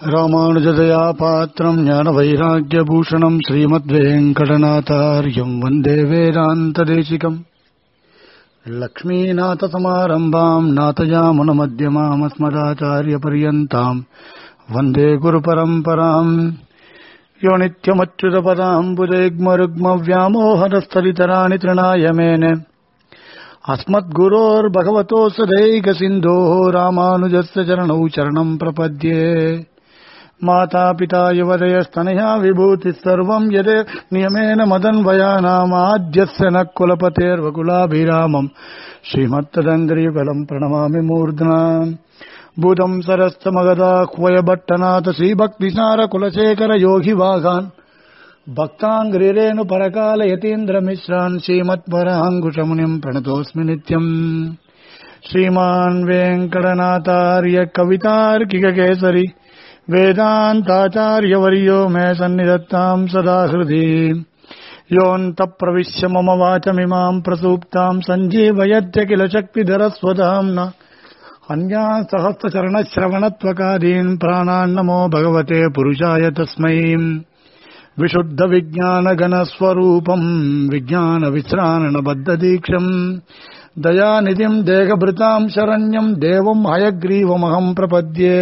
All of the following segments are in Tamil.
ராமானுஜதயா பாத்திரம் ஞான வைராக்கியபூஷணம் ஸ்ரீமத்வேங்கடநாதாரியம் வந்தே வேதாந்ததேசிகம் லக்ஷ்மீநாதசமாரம்பாம் நாதயாமுனமத்தியமாமஸ்மதாச்சாரியபர்யந்தாம் வந்தே குருபரம்பராம் யோ நித்யமच्युतपदाम्बुजैग्मरुग्मव्यामोहरस्तरितराणि तृणाय मेने अस्मद्गुरोर्भगवतोऽस्य दैकसिन्धोः रामानुजस्य चरणौ चरणम् प्रपद्ये मातापिता युवदयस्तनया विभूतिः सर्वम् यदे नियमेन मदन्वयानामाद्यस्य न कुलपतेर्वकुलाभिरामम् श्रीमत्तदङ्ग्रियुगलम् प्रणमामि मूर्ध्ना भूतम् सरस्तमगदाह्वयभट्टनाथ श्रीभक्तिसारकुलशेखर योगिवागान् भक्ताङ्ग्रिरेणु परकालयतीन्द्रमिश्रान् श्रीमत्पराङ्कुशमुनिम् प्रणतोऽस्मि नित्यम् श्रीमान् वेङ्कटनाथार्य कवितार्किककेसरि वेदान्ताचार्यवर्यो मे सन्निधत्ताम् सदा हृदि योऽन्तप्रविश्य मम वाचमिमाम् प्रसूप्ताम् सञ्जीवयत्य किल शक्तिधरस्वधाम्ना अन्या सहस्रचरणश्रवणत्वकादीन् प्राणान्नमो भगवते पुरुषाय तस्मै विशुद्धविज्ञानगणस्वरूपम् विज्ञानविश्राणबद्धदीक्षम् दयानिधिम् देहभृताम् शरण्यम् देवम् हयग्रीवमहम् प्रपद्ये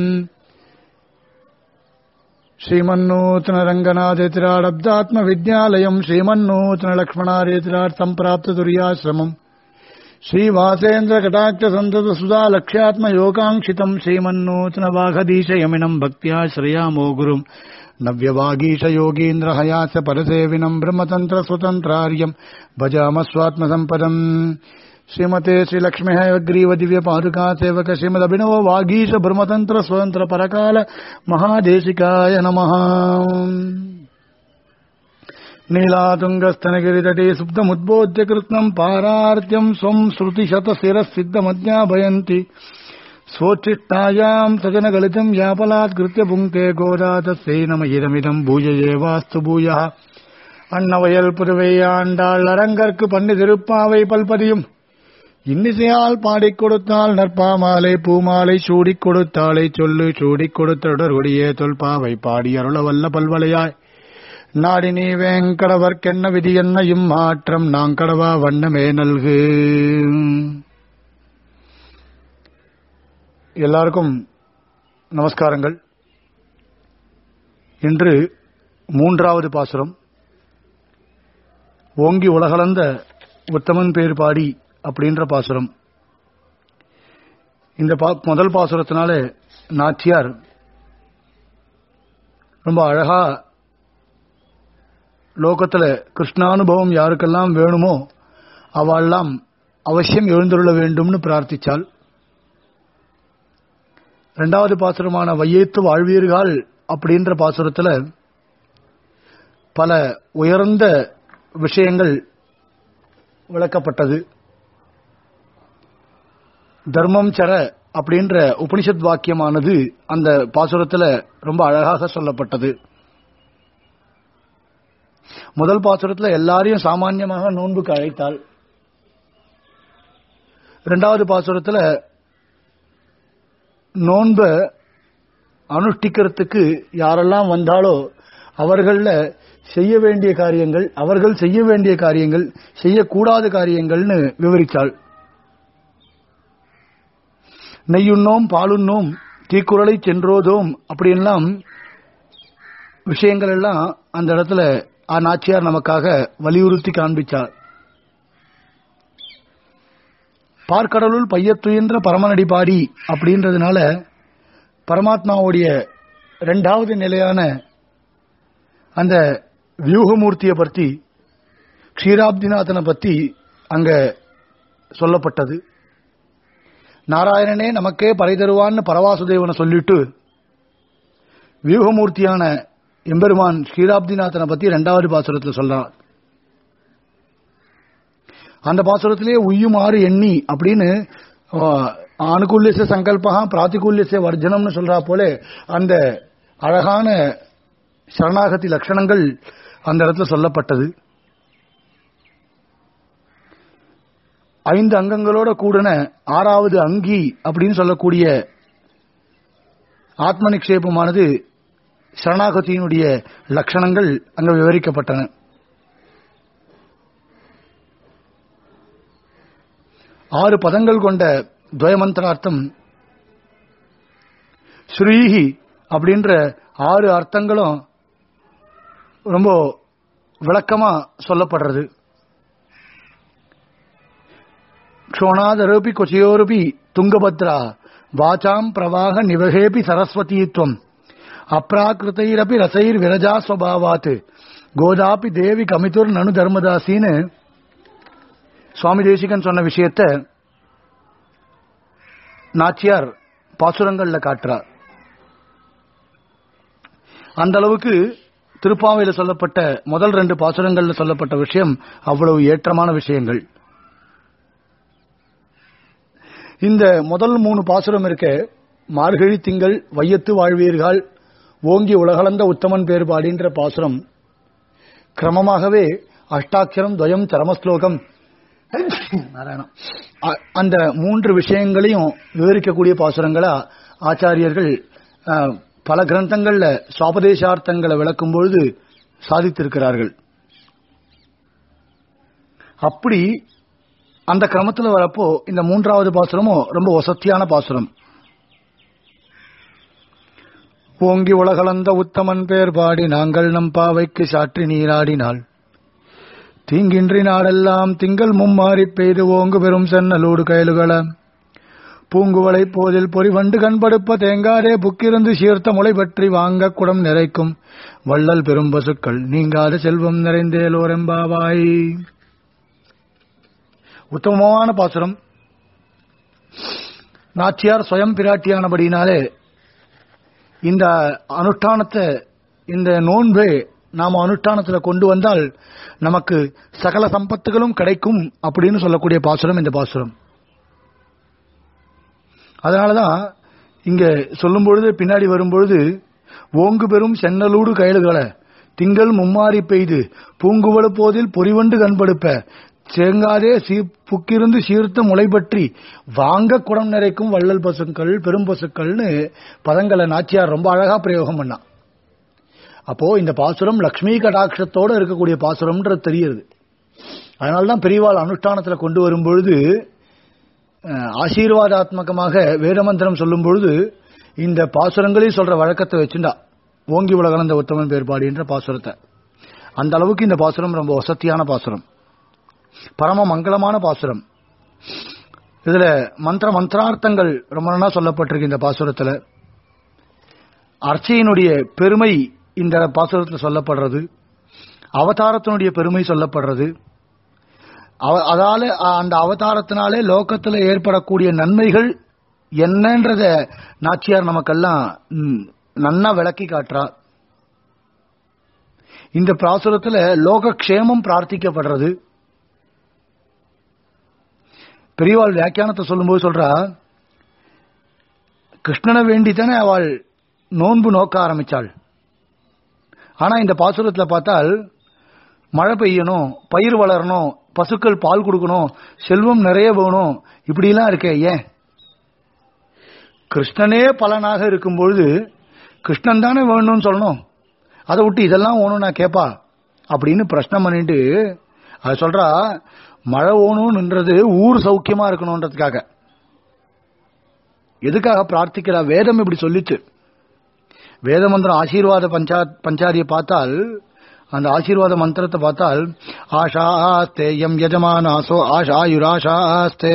श्रीमन्नूतनरङ्गनाथेतिराडब्दात्मविद्यालयम् श्रीमन्नूतनलक्ष्मणारेतिराट् सम्प्राप्तदुर्याश्रमम् श्रीवासेन्द्रकटाक्षसन्ततसुधा लक्ष्यात्मयोगाङ्क्षितम् श्रीमन्नूतनवाघदीशयमिनम् भक्त्या श्रयामो गुरुम् नव्यवागीशयोगीन्द्रहयास्य परसेविनम् ब्रह्मतन्त्रस्वतन्त्रार्यम् भजामस्वात्मसम्पदम् श्रीमते श्रीलक्ष्मीः ग्रीवदिव्यपादुका सेवक श्रीमदभिनव वागीश ब्रह्मतन्त्र स्वतन्त्र परकाल महादेशिकाय नमः नीलातुङ्गस्तनगिरितटे सुप्तमुद्बोध्य कृत्स्नम् पारार्त्यम् स्वम् श्रुतिशतशिरःसिद्धमज्ञापयन्ति स्वोच्छिष्टायाम् सजनगलितम् यापलात्कृत्य पुङ्क्ते गोदा तस्यै नम இதமிதம் பூஜையேவாஸ்து பூயः அன்னவயல் புதுவையாண்டாள் அரங்கற்கு பண்ணி திருப்பாவை பல்பதியும் இன்னிசையால் பாடிக் கொடுத்தாள் நற்பாமாலை பூமாலை சூடிக் கொடுத்தாளை சொல்லு சூடிக் கொடுத்தொடர்படியே தொல்பாவை பாடி அருள வல்ல பல்வலையாய் நாடி நீ வேங்கடவர்க்கென்ன விதி என்ன இம்மாற்றம் நாங்கடவா வண்ணமே நல்கு எல்லாருக்கும் நமஸ்காரங்கள் இன்று மூன்றாவது பாசுரம் ஓங்கி உலகளந்த உத்தமன் பேர் பாடி அப்படின்ற பாசுரம் இந்த முதல் பாசுரத்தினால நாச்சியார் ரொம்ப அழகா லோகத்துல கிருஷ்ணானுபவம் யாருக்கெல்லாம் வேணுமோ அவெல்லாம் அவசியம் எழுந்துள்ள வேண்டும்னு பிரார்த்திச்சாள் இரண்டாவது பாசுரமான வையேத்து வாழ்வீர்கள் அப்படின்ற பாசுரத்துல பல உயர்ந்த விஷயங்கள் விளக்கப்பட்டது தர்மம் சர அப்படின்ற உபனிஷத் வாக்கியமானது அந்த பாசுரத்துல ரொம்ப அழகாக சொல்லப்பட்டது முதல் பாசுரத்துல எல்லாரையும் சாமான்யமாக நோன்புக்கு அழைத்தாள் இரண்டாவது பாசுரத்துல நோன்ப அனுஷ்டிக்கிறதுக்கு யாரெல்லாம் வந்தாலோ அவர்கள செய்ய வேண்டிய காரியங்கள் அவர்கள் செய்ய வேண்டிய காரியங்கள் செய்யக்கூடாத காரியங்கள்னு விவரித்தாள் நெய்யுண்ணோம் பாலுண்ணோம் தீக்குறளை சென்றோதோம் அப்படின்லாம் விஷயங்கள் எல்லாம் அந்த இடத்துல நாச்சியார் நமக்காக வலியுறுத்தி காண்பிச்சார் பார்க்கடலுள் பையத்துயின்ற பரமநடி பாடி அப்படின்றதுனால பரமாத்மாவுடைய இரண்டாவது நிலையான அந்த வியூகமூர்த்தியை பற்றி க்ஷீராப்திநாதனை பற்றி அங்க சொல்லப்பட்டது நாராயணனே நமக்கே பறை தருவான்னு பரவாசுதேவனை சொல்லிட்டு வியூகமூர்த்தியான எம்பெருமான் ஸ்ரீராப்திநாதனை பத்தி இரண்டாவது பாசுரத்தில் சொல்றார் அந்த பாசுரத்திலே உய்யுமாறு எண்ணி அப்படின்னு அனுகூல்யச சங்கல்பா பிராத்திகூல்யச வர்ஜனம்னு சொல்றா போல அந்த அழகான சரணாகதி லட்சணங்கள் அந்த இடத்துல சொல்லப்பட்டது ஐந்து அங்கங்களோட கூடின ஆறாவது அங்கி அப்படின்னு சொல்லக்கூடிய ஆத்ம நிக்ஷேபமானது சரணாகதியினுடைய லட்சணங்கள் அங்கு விவரிக்கப்பட்டன ஆறு பதங்கள் கொண்ட துவயமந்திரார்த்தம் ஸ்ரீஹி அப்படின்ற ஆறு அர்த்தங்களும் ரொம்ப விளக்கமா சொல்லப்படுறது க்ஷோணாதரோபி கொச்சையோருபி துங்கபத்ரா வாசாம் பிரவாக நிவகேபி சரஸ்வதீத்வம் அப்ராக்கிருத்தைரபி ரசைர் விரஜா ஸ்வபாவாத் கோதாபி தேவி கமிதுர் நனு தர்மதாசின்னு சுவாமி தேசிகன் சொன்ன விஷயத்த நாச்சியார் பாசுரங்கள்ல காட்டுறார் அந்த அளவுக்கு திருப்பாவையில் சொல்லப்பட்ட முதல் ரெண்டு பாசுரங்கள்ல சொல்லப்பட்ட விஷயம் அவ்வளவு ஏற்றமான விஷயங்கள் இந்த முதல் மூணு பாசுரம் இருக்க மார்கழி திங்கள் வையத்து வாழ்வீர்கள் ஓங்கி உலகளந்த உத்தமன் பேர்பாடின்ற பாசுரம் கிரமமாகவே அஷ்டாட்சரம் துவயம் சரமஸ்லோகம் நாராயணம் அ- அந்த மூன்று விஷயங்களையும் விவரிக்கக்கூடிய பாசுரங்களா ஆச்சாரியர்கள் அஹ், பல கிரந்தங்கள்ல சுவாபதேசார்த்தங்களை விளக்கும் பொழுது சாதித்திருக்கிறார்கள் அப்படி அந்த கிரமத்துல வரப்போ இந்த மூன்றாவது பாசுரமும் ரொம்ப வசத்தியான பாசுரம் ஓங்கி உலகளந்த உத்தமன் பேர் பாடி நாங்கள் நம் பாவைக்கு சாற்றி நீராடினாள் தீங்கின்றி நாடெல்லாம் திங்கள் மும்மாறி பெய்து ஓங்கு பெரும் சென்னலோடு கயலுகள பூங்குவளை போதில் பொறிவண்டு கண்படுப்ப தேங்காதே புக்கிருந்து சீர்த்த முளை பற்றி வாங்க குடம் நிறைக்கும் வள்ளல் பெரும் பசுக்கள் நீங்காத செல்வம் நிறைந்தேலோரெம்பாவாய் உத்தமமான பாசுரம் நாச்சியார் சுயம் பிராட்டியானபடினாலே இந்த அனுஷ்டானத்தை இந்த நோன்பை நாம அனுஷ்டானத்துல கொண்டு வந்தால் நமக்கு சகல சம்பத்துகளும் கிடைக்கும் அப்படின்னு சொல்லக்கூடிய பாசுரம் இந்த பாசுரம் அதனாலதான் இங்க சொல்லும் பொழுது பின்னாடி வரும்பொழுது ஓங்கு பெறும் சென்னலூடு கயலுகளை திங்கள் மும்மாறி பெய்து பூங்குவல போதில் பொறிவண்டு கண்படுப்ப தேங்காதே சீ புக்கிருந்து சீர்த்த முளை பற்றி வாங்க குடம் நிறைக்கும் வள்ளல் பசுக்கள் பெரும் பசுக்கள்னு பதங்களை நாச்சியார் ரொம்ப அழகா பிரயோகம் பண்ணா அப்போ இந்த பாசுரம் லக்ஷ்மி கடாட்சத்தோட இருக்கக்கூடிய பாசுரம்ன்றது தெரியுது அதனால்தான் பெரியவாள் அனுஷ்டானத்துல கொண்டு வரும்பொழுது அஹ், ஆசீர்வாதாத்மகமாக வேதமந்திரம் சொல்லும் பொழுது இந்த பாசுரங்களையும் சொல்ற வழக்கத்தை வச்சுண்டா ஓங்கி உலகளந்த உத்தமன் பேர்பாடின்ற பாசுரத்தை அந்த அளவுக்கு இந்த பாசுரம் ரொம்ப வசத்தியான பாசுரம் பரம மங்களமான பாசுரம் இதுல மந்திர மந்திரார்த்தங்கள் ரொம்ப நல்லா சொல்லப்பட்டிருக்கு இந்த பாசுரத்துல அர்ச்சையினுடைய பெருமை இந்த பாசுரத்தில் சொல்லப்படுறது அவதாரத்தினுடைய பெருமை சொல்லப்படுறது அவ- அதால அ- அந்த அவதாரத்தினாலே லோகத்துல ஏற்படக்கூடிய நன்மைகள் என்னன்றத நாச்சியார் நமக்கெல்லாம் ம், நன்னா விளக்கி காட்டுறா இந்த பாசுரத்துல லோக க்ஷேமம் பிரார்த்திக்கப்படுறது பெரியவாள் வியாக்கியானத்தை சொல்லும்போது சொல்றா கிருஷ்ணனை வேண்டித்தானே அவள் நோன்பு நோக்க ஆரம்பிச்சாள் ஆனா இந்த பாசுரத்துல பார்த்தால் மழை பெய்யணும் பயிர் வளரணும் பசுக்கள் பால் கொடுக்கணும் செல்வம் நிறைய வேணும் இப்படிலாம் இருக்கே ஏன் கிருஷ்ணனே பலனாக இருக்கும்பொழுது கிருஷ்ணன் தானே வேணும்னு சொல்லணும் அதை விட்டு இதெல்லாம் வேணும் நான் கேப்பா அப்படின்னு பிரச்சனை பண்ணிட்டு அது சொல்றா மழை ஓணும்ன்றது ஊர் சௌக்கியமா இருக்கணும்ன்றதுக்காக எதுக்காக பிரார்த்திக்கிறா வேதம் இப்படி சொல்லிச்சு வேத மந்திரம் ஆசீர்வாத பஞ்சா பஞ்சாதியை பார்த்தால் அந்த ஆசீர்வாத மந்திரத்தை பார்த்தால் ஆஷாஸ்தே எம் யஜமானாசோ ஆஷாயுராஷாஸ்தே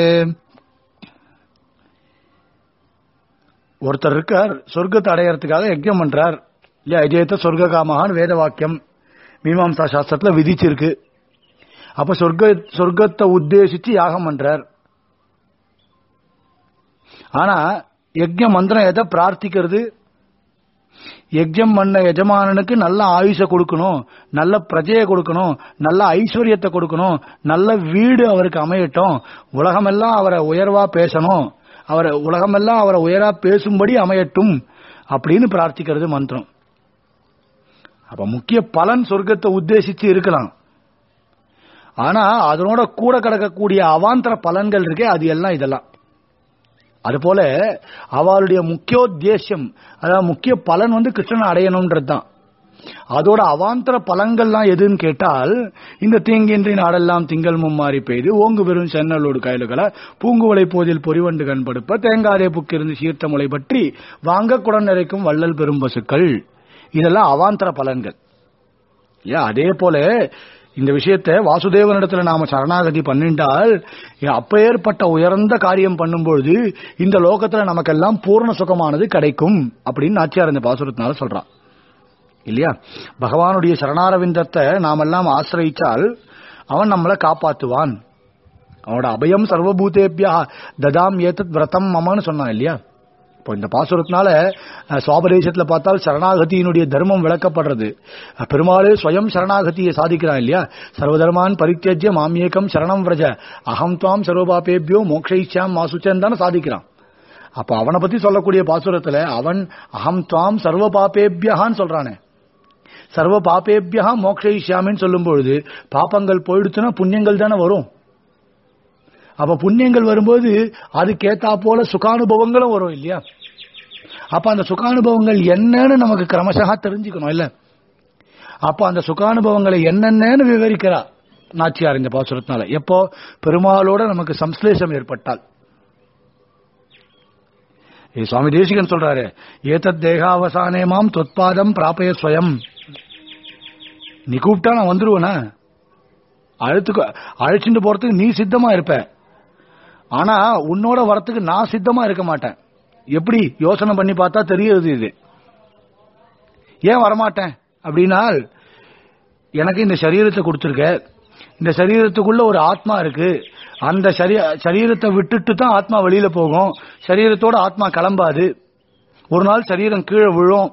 ஒருத்தர் இருக்கார் சொர்க்கத்தை அடையறதுக்காக யஜ்யம் பண்றார் இல்லையா அஜயத்த சொர்க்க காமகான் வேத வாக்கியம் மீமாம்சா சாஸ்திரத்துல விதிச்சிருக்கு அப்ப சொர்க்க சொர்க்கத்தை உத்தேசிச்சு யாகம் பண்றார் ஆனா யஜ்ய மந்திரம் எதை பிரார்த்திக்கிறது யஜ்யம் பண்ண எஜமானனுக்கு நல்ல ஆயுஷ கொடுக்கணும் நல்ல பிரஜையை கொடுக்கணும் நல்ல ஐஸ்வர்யத்தை கொடுக்கணும் நல்ல வீடு அவருக்கு அமையட்டும் உலகமெல்லாம் அவரை உயர்வா பேசணும் அவரை உலகமெல்லாம் அவரை உயரா பேசும்படி அமையட்டும் அப்படின்னு பிரார்த்திக்கிறது மந்திரம் அப்ப முக்கிய பலன் சொர்க்கத்தை உத்தேசிச்சு இருக்கலாம் ஆனா அதனோட கூட கிடக்கக்கூடிய அவாந்தர பலன்கள் இருக்கே அது எல்லாம் இதெல்லாம் அதுபோல அவளுடைய முக்கியோத்தேசியம் அதாவது முக்கிய பலன் வந்து கிருஷ்ணனை அடையணும்ன்றது தான் அதோட அவாந்தர பலன்கள்லாம் எதுன்னு கேட்டால் இந்த தீங்கின்றி நாடெல்லாம் திங்கள் மும்மாறி பெய்து ஓங்கு பெரும் சென்னலோடு கயலுகளை பூங்குவளை போதில் பொறிவண்டு கண்படுப்ப தேங்காரே புக்கிருந்து சீர்த்த முளை பற்றி வாங்க குடன் நிறைக்கும் வள்ளல் பெரும் பசுக்கள் இதெல்லாம் அவாந்தர பலன்கள் ஏன் அதே போல இந்த விஷயத்தை வாசுதேவனிடத்துல நாம சரணாகதி பண்ணிட்டால் அப்ப ஏற்பட்ட உயர்ந்த காரியம் பண்ணும்பொழுது இந்த லோகத்துல நமக்கெல்லாம் பூர்ண சுகமானது கிடைக்கும் அப்படின்னு நாச்சியார் இந்த பாசுரத்தினால சொல்றான் இல்லையா பகவானுடைய சரணாரவிந்தத்தை நாமெல்லாம் ஆசிரயிச்சால் அவன் நம்மளை காப்பாத்துவான் அவனோட அபயம் சர்வபூதேபியா ததாம் ஏத்தத் விரதம் மமன்னு சொன்னான் இல்லையா இப்போ இந்த பாசுரத்தினால அஹ், சுவாபதேசத்துல பார்த்தால் சரணாகதியினுடைய தர்மம் விளக்கப்படுறது அஹ், பெருமாளே ஸ்வயம் சரணாகதியை சாதிக்கிறான் இல்லையா சர்வதர்மான் பரித்தியஜ்ய மாமியேக்கம் சரணம் விரஜ அகம் துவாம் சர்வபாபேபியோ மோக்ஷயிச்சாம் மாசுச்சன் தானே சாதிக்கிறான் அப்ப அவனை பத்தி சொல்லக்கூடிய பாசுரத்துல அவன் அகம் துவாம் சர்வ பாபேபியகான்னு சொல்றானே சர்வ பாபேபியா மோக்ஷயிஷ்யாமின்னு சொல்லும் பொழுது பாப்பங்கள் போயிடுச்சுன்னா புண்ணியங்கள் தானே வரும் அப்ப புண்ணியங்கள் வரும்போது அதுக்கேத்தா போல சுகானுபவங்களும் வரும் இல்லையா அப்ப அந்த சுகானுபவங்கள் என்னன்னு நமக்கு கிரமசகா தெரிஞ்சுக்கணும் இல்ல அப்ப அந்த சுகானுபவங்களை என்னென்னு விவரிக்கிறா நாச்சியார் இந்த பாசுரத்தினால எப்போ பெருமாளோட நமக்கு சம்ஸ்லேஷம் ஏற்பட்டால் ஏ, சுவாமி தேசிகன் சொல்றாரு ஏதத் தேகாவசானே மாம் தொத்பாதம் பிராபய ஸ்வயம் நீ கூப்பிட்டா நான் வந்துருவேனா அழைத்துக்கு அழைச்சிட்டு போறதுக்கு நீ சித்தமா இருப்ப ஆனா உன்னோட வரத்துக்கு நான் சித்தமா இருக்க மாட்டேன் எப்படி யோசனை பண்ணி பார்த்தா தெரியுது இது ஏன் வரமாட்டேன் அப்படின்னா எனக்கு இந்த சரீரத்தை கொடுத்துருக்க இந்த சரீரத்துக்குள்ள ஒரு ஆத்மா இருக்கு அந்த சரீ சரீரத்தை விட்டுட்டு தான் ஆத்மா வெளியில போகும் சரீரத்தோட ஆத்மா கிளம்பாது ஒரு நாள் சரீரம் கீழே விழும்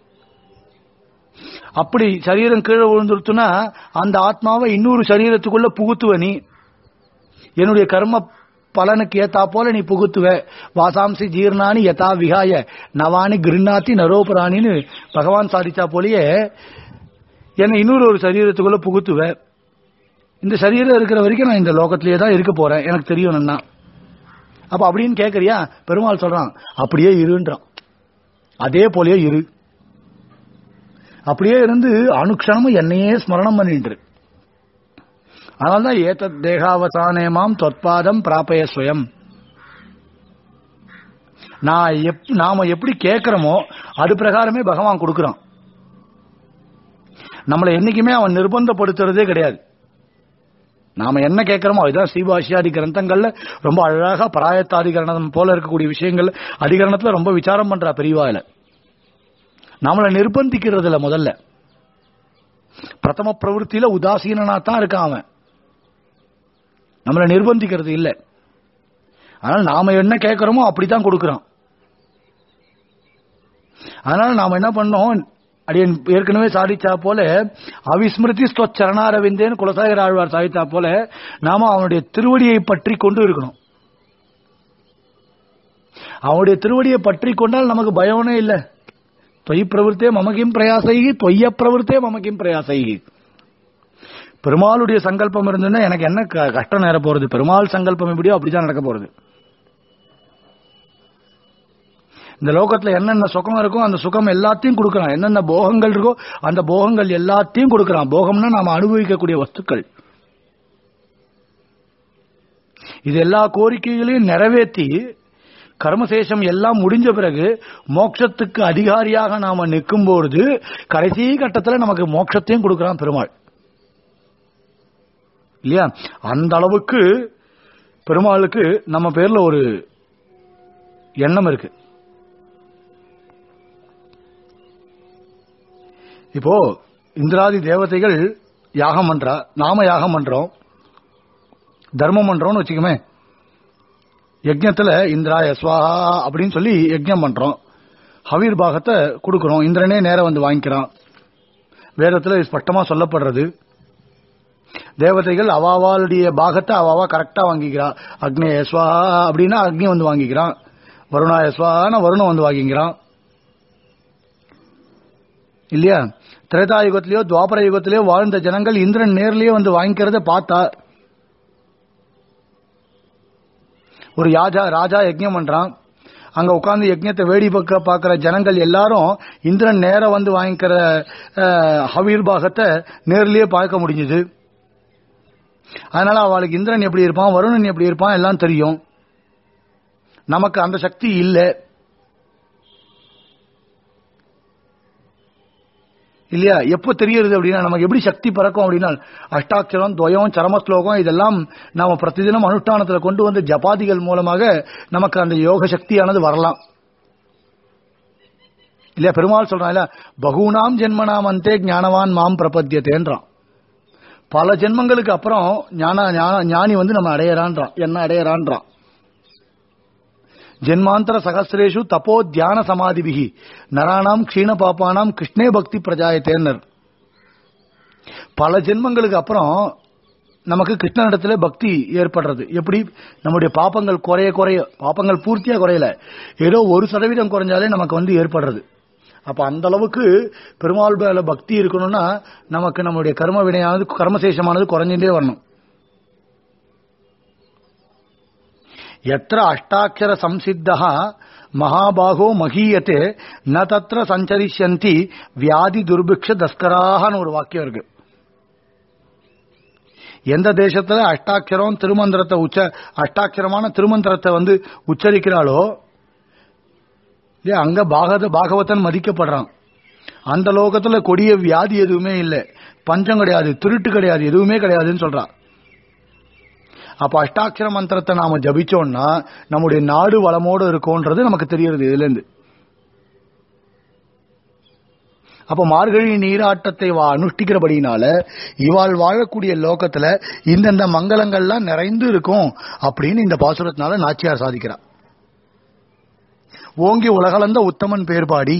அப்படி சரீரம் கீழே விழுந்துருச்சுன்னா அந்த ஆத்மாவை இன்னொரு சரீரத்துக்குள்ள புகுத்துவ நீ என்னுடைய கர்ம பலனுக்கு ஏத்தா போல நீ புகுத்துவ வாசாம்சி ஜீர்ணானி யதா விகாய நவானி கிருண்ணாத்தி நரோபராணின்னு பகவான் சாதிச்சா போலயே என்னை இன்னொரு ஒரு சரீரத்துக்குள்ள புகுத்துவ இந்த சரீரம் இருக்கிற வரைக்கும் நான் இந்த லோகத்திலேயே தான் இருக்க போறேன் எனக்கு தெரியும் நன்னா அப்ப அப்படின்னு கேக்குறியா பெருமாள் சொல்றான் அப்படியே இருன்றான் அதே போலயே இரு அப்படியே இருந்து அனுக்ஷணமும் என்னையே ஸ்மரணம் பண்ணிட்டு இரு. அதனால்தான் ஏதத் தேகாவசானேமாம் தொற்பாதம் பிராபய ஸ்வயம் நான் எப் நாம எப்படி கேட்கிறோமோ அது பிரகாரமே பகவான் கொடுக்கறான் நம்மளை என்னைக்குமே அவன் நிர்பந்தப்படுத்துறதே கிடையாது நாம என்ன கேட்கிறோமோ அதுதான் சீபாஷியாதி கிரந்தங்கள்ல ரொம்ப அழகா பராயத்தாதிகரணம் போல இருக்கக்கூடிய விஷயங்கள் அதிகரணத்துல ரொம்ப விசாரம் பண்றா பெரியவாயில நம்மளை நிர்பந்திக்கிறது இல்ல முதல்ல பிரதம பிரவருத்தியில உதாசீனா தான் இருக்கான் அவன் நம்மளை நிர்பந்திக்கிறது இல்ல அதனால நாம என்ன கேட்கிறோமோ அப்படித்தான் கொடுக்கறான் அதனால நாம என்ன பண்ணோம் அடியன் ஏற்கனவே சாதிச்சா போல அவிஸ்மிருதி ஸ்வச்சரணாரவிந்தேன்னு குலசாகர ஆழ்வார் சாதித்தா போல நாம அவனுடைய திருவடியை பற்றி கொண்டு இருக்கணும் அவனுடைய திருவடியை பற்றி கொண்டால் நமக்கு பயமே இல்லை தொய் பிரவருத்தே மமகிம் பிரயாசைகி தொய்ய பிரவருத்தே மமகிம் பிரயாசைகி பெருமாளுடைய சங்கல்பம் இருந்ததுன்னா எனக்கு என்ன க- கஷ்டம் நேர போறது பெருமாள் சங்கல்பம் எப்படியோ அப்படிதான் நடக்க போறது இந்த லோகத்துல என்னென்ன சுகம் இருக்கோ அந்த சுகம் எல்லாத்தையும் கொடுக்கறான் என்னென்ன போகங்கள் இருக்கோ அந்த போகங்கள் எல்லாத்தையும் கொடுக்கறான் போகம்னா நாம அனுபவிக்கக்கூடிய வஸ்துக்கள் இது எல்லா கோரிக்கைகளையும் நிறைவேற்றி கர்மசேஷம் எல்லாம் முடிஞ்ச பிறகு மோட்சத்துக்கு அதிகாரியாக நாம நிற்கும் பொழுது கடைசி கட்டத்துல நமக்கு மோட்சத்தையும் கொடுக்கறான் பெருமாள் இல்லையா அந்த அளவுக்கு பெருமாளுக்கு நம்ம பேர்ல ஒரு எண்ணம் இருக்கு இப்போ இந்திராதி தேவதைகள் யாகம் பண்றா நாம யாகம் பண்றோம் தர்மம் பண்றோம்னு வச்சுக்கோமே யஜ்ஞத்துல இந்திராய ஸ்வாஹா அப்படின்னு சொல்லி யஜ்ஞம் பண்றோம் ஹவீர் பாகத்தை கொடுக்கறோம் இந்திரனே நேரா வந்து வாங்கிக்கிறான் வேதத்துல இது ஸ்பஷ்டமா சொல்லப்படுறது தேவதைகள் அவாவாளுடைய பாகத்தை அவாவா கரெக்டா வாங்கிக்கிறா அக்னேய ஸ்வாஹா அப்படின்னா அக்னி வந்து வாங்கிக்கிறான் வருணாய ஸ்வாஹான வருணம் வந்து வாங்கிக்கிறான் இல்லையா திரேதா யுகத்திலேயோ துவாபர யுகத்திலேயோ வாழ்ந்த ஜனங்கள் இந்திரன் நேர்லயே வந்து வாங்கிக்கிறத பார்த்தா ஒரு ராஜா ராஜா யஜ்ஞம் பண்றான் அங்க உட்கார்ந்து யஜ்ஞத்தை வேடி பார்க்க பார்க்கிற ஜனங்கள் எல்லாரும் இந்திரன் நேர வந்து வாங்கிக்கிற அஹ், ஹவீர் பாகத்தை நேர்லயே பார்க்க முடிஞ்சது அதனால அவளுக்கு இந்திரன் எப்படி இருப்பான் வருணன் எப்படி இருப்பான் எல்லாம் தெரியும் நமக்கு அந்த சக்தி இல்லை இல்லையா எப்போ தெரியுது அப்படின்னா நமக்கு எப்படி சக்தி பிறக்கும் அப்படின்னா அஷ்டாட்சரம் துவயம் சரமஸ்லோகம் இதெல்லாம் நாம பிரதிதினம் அனுஷ்டானத்துல கொண்டு வந்து ஜபாதிகள் மூலமாக நமக்கு அந்த யோக சக்தியானது வரலாம் இல்லையா பெருமாள் சொல்றான் இல்ல பகுனாம் ஜென்மனாம் அந்தே ஞானவான் மாம் பிரபத்தியத்தேன்றான் பல ஜென்மங்களுக்கு அப்புறம் ஞான ஞான- ஞானி வந்து நம்ம அடையறான்றான் என்ன அடையறான்றான் ஜென்மாந்தர சகசிரேஷு தப்போ தியான சமாதிபிகி நராணாம் க்ஷீண பாப்பானாம் கிருஷ்ணே பக்தி பிரஜாயத்தேன்னர் பல ஜென்மங்களுக்கு அப்புறம் நமக்கு கிருஷ்ணனிடத்துல பக்தி ஏற்படுறது எப்படி நம்முடைய பாப்பங்கள் குறைய குறைய பாப்பங்கள் பூர்த்தியா குறையல ஏதோ ஒரு சதவீதம் குறைஞ்சாலே நமக்கு வந்து ஏற்படுறது அப்ப அந்த அளவுக்கு பெருமாள் மேல பக்தி இருக்கணும்னா நமக்கு நம்முடைய கர்ம வினையானது கர்மசேஷமானது குறைஞ்சுட்டே வரணும் எத்திர அஷ்டாட்சர சம்சித்தா மகாபாகோ மகீயத்தே ந தத்திர சஞ்சரிஷ்யந்தி வியாதி துர்பிக்ஷ தஸ்கராகனு ஒரு வாக்கியம் இருக்கு எந்த தேசத்துல அஷ்டாட்சரம் திருமந்திரத்தை உச்ச அஷ்டாட்சரமான திருமந்திரத்தை வந்து உச்சரிக்கிறாளோ இல்லையா அங்க பாகத பாகவதன் மதிக்கப்படுறான் அந்த லோகத்துல கொடிய வியாதி எதுவுமே இல்லை பஞ்சம் கிடையாது திருட்டு கிடையாது எதுவுமே கிடையாதுன்னு சொல்றான் அப்ப அஷ்டாட்சர மந்திரத்தை நாம ஜபிச்சோம்னா நம்முடைய நாடு வளமோடு இருக்கும்ன்றது நமக்கு தெரியறது இதுல இருந்து அப்ப மார்கழி நீராட்டத்தை வா அனுஷ்டிக்கிறபடினால இவாள் வாழக்கூடிய லோகத்துல இந்தந்த மங்களங்கள்லாம் நிறைந்து இருக்கும் அப்படின்னு இந்த பாசுரத்தினால நாச்சியார் சாதிக்கிறார் ஓங்கி உலகளந்த உத்தமன் பேர் பாடி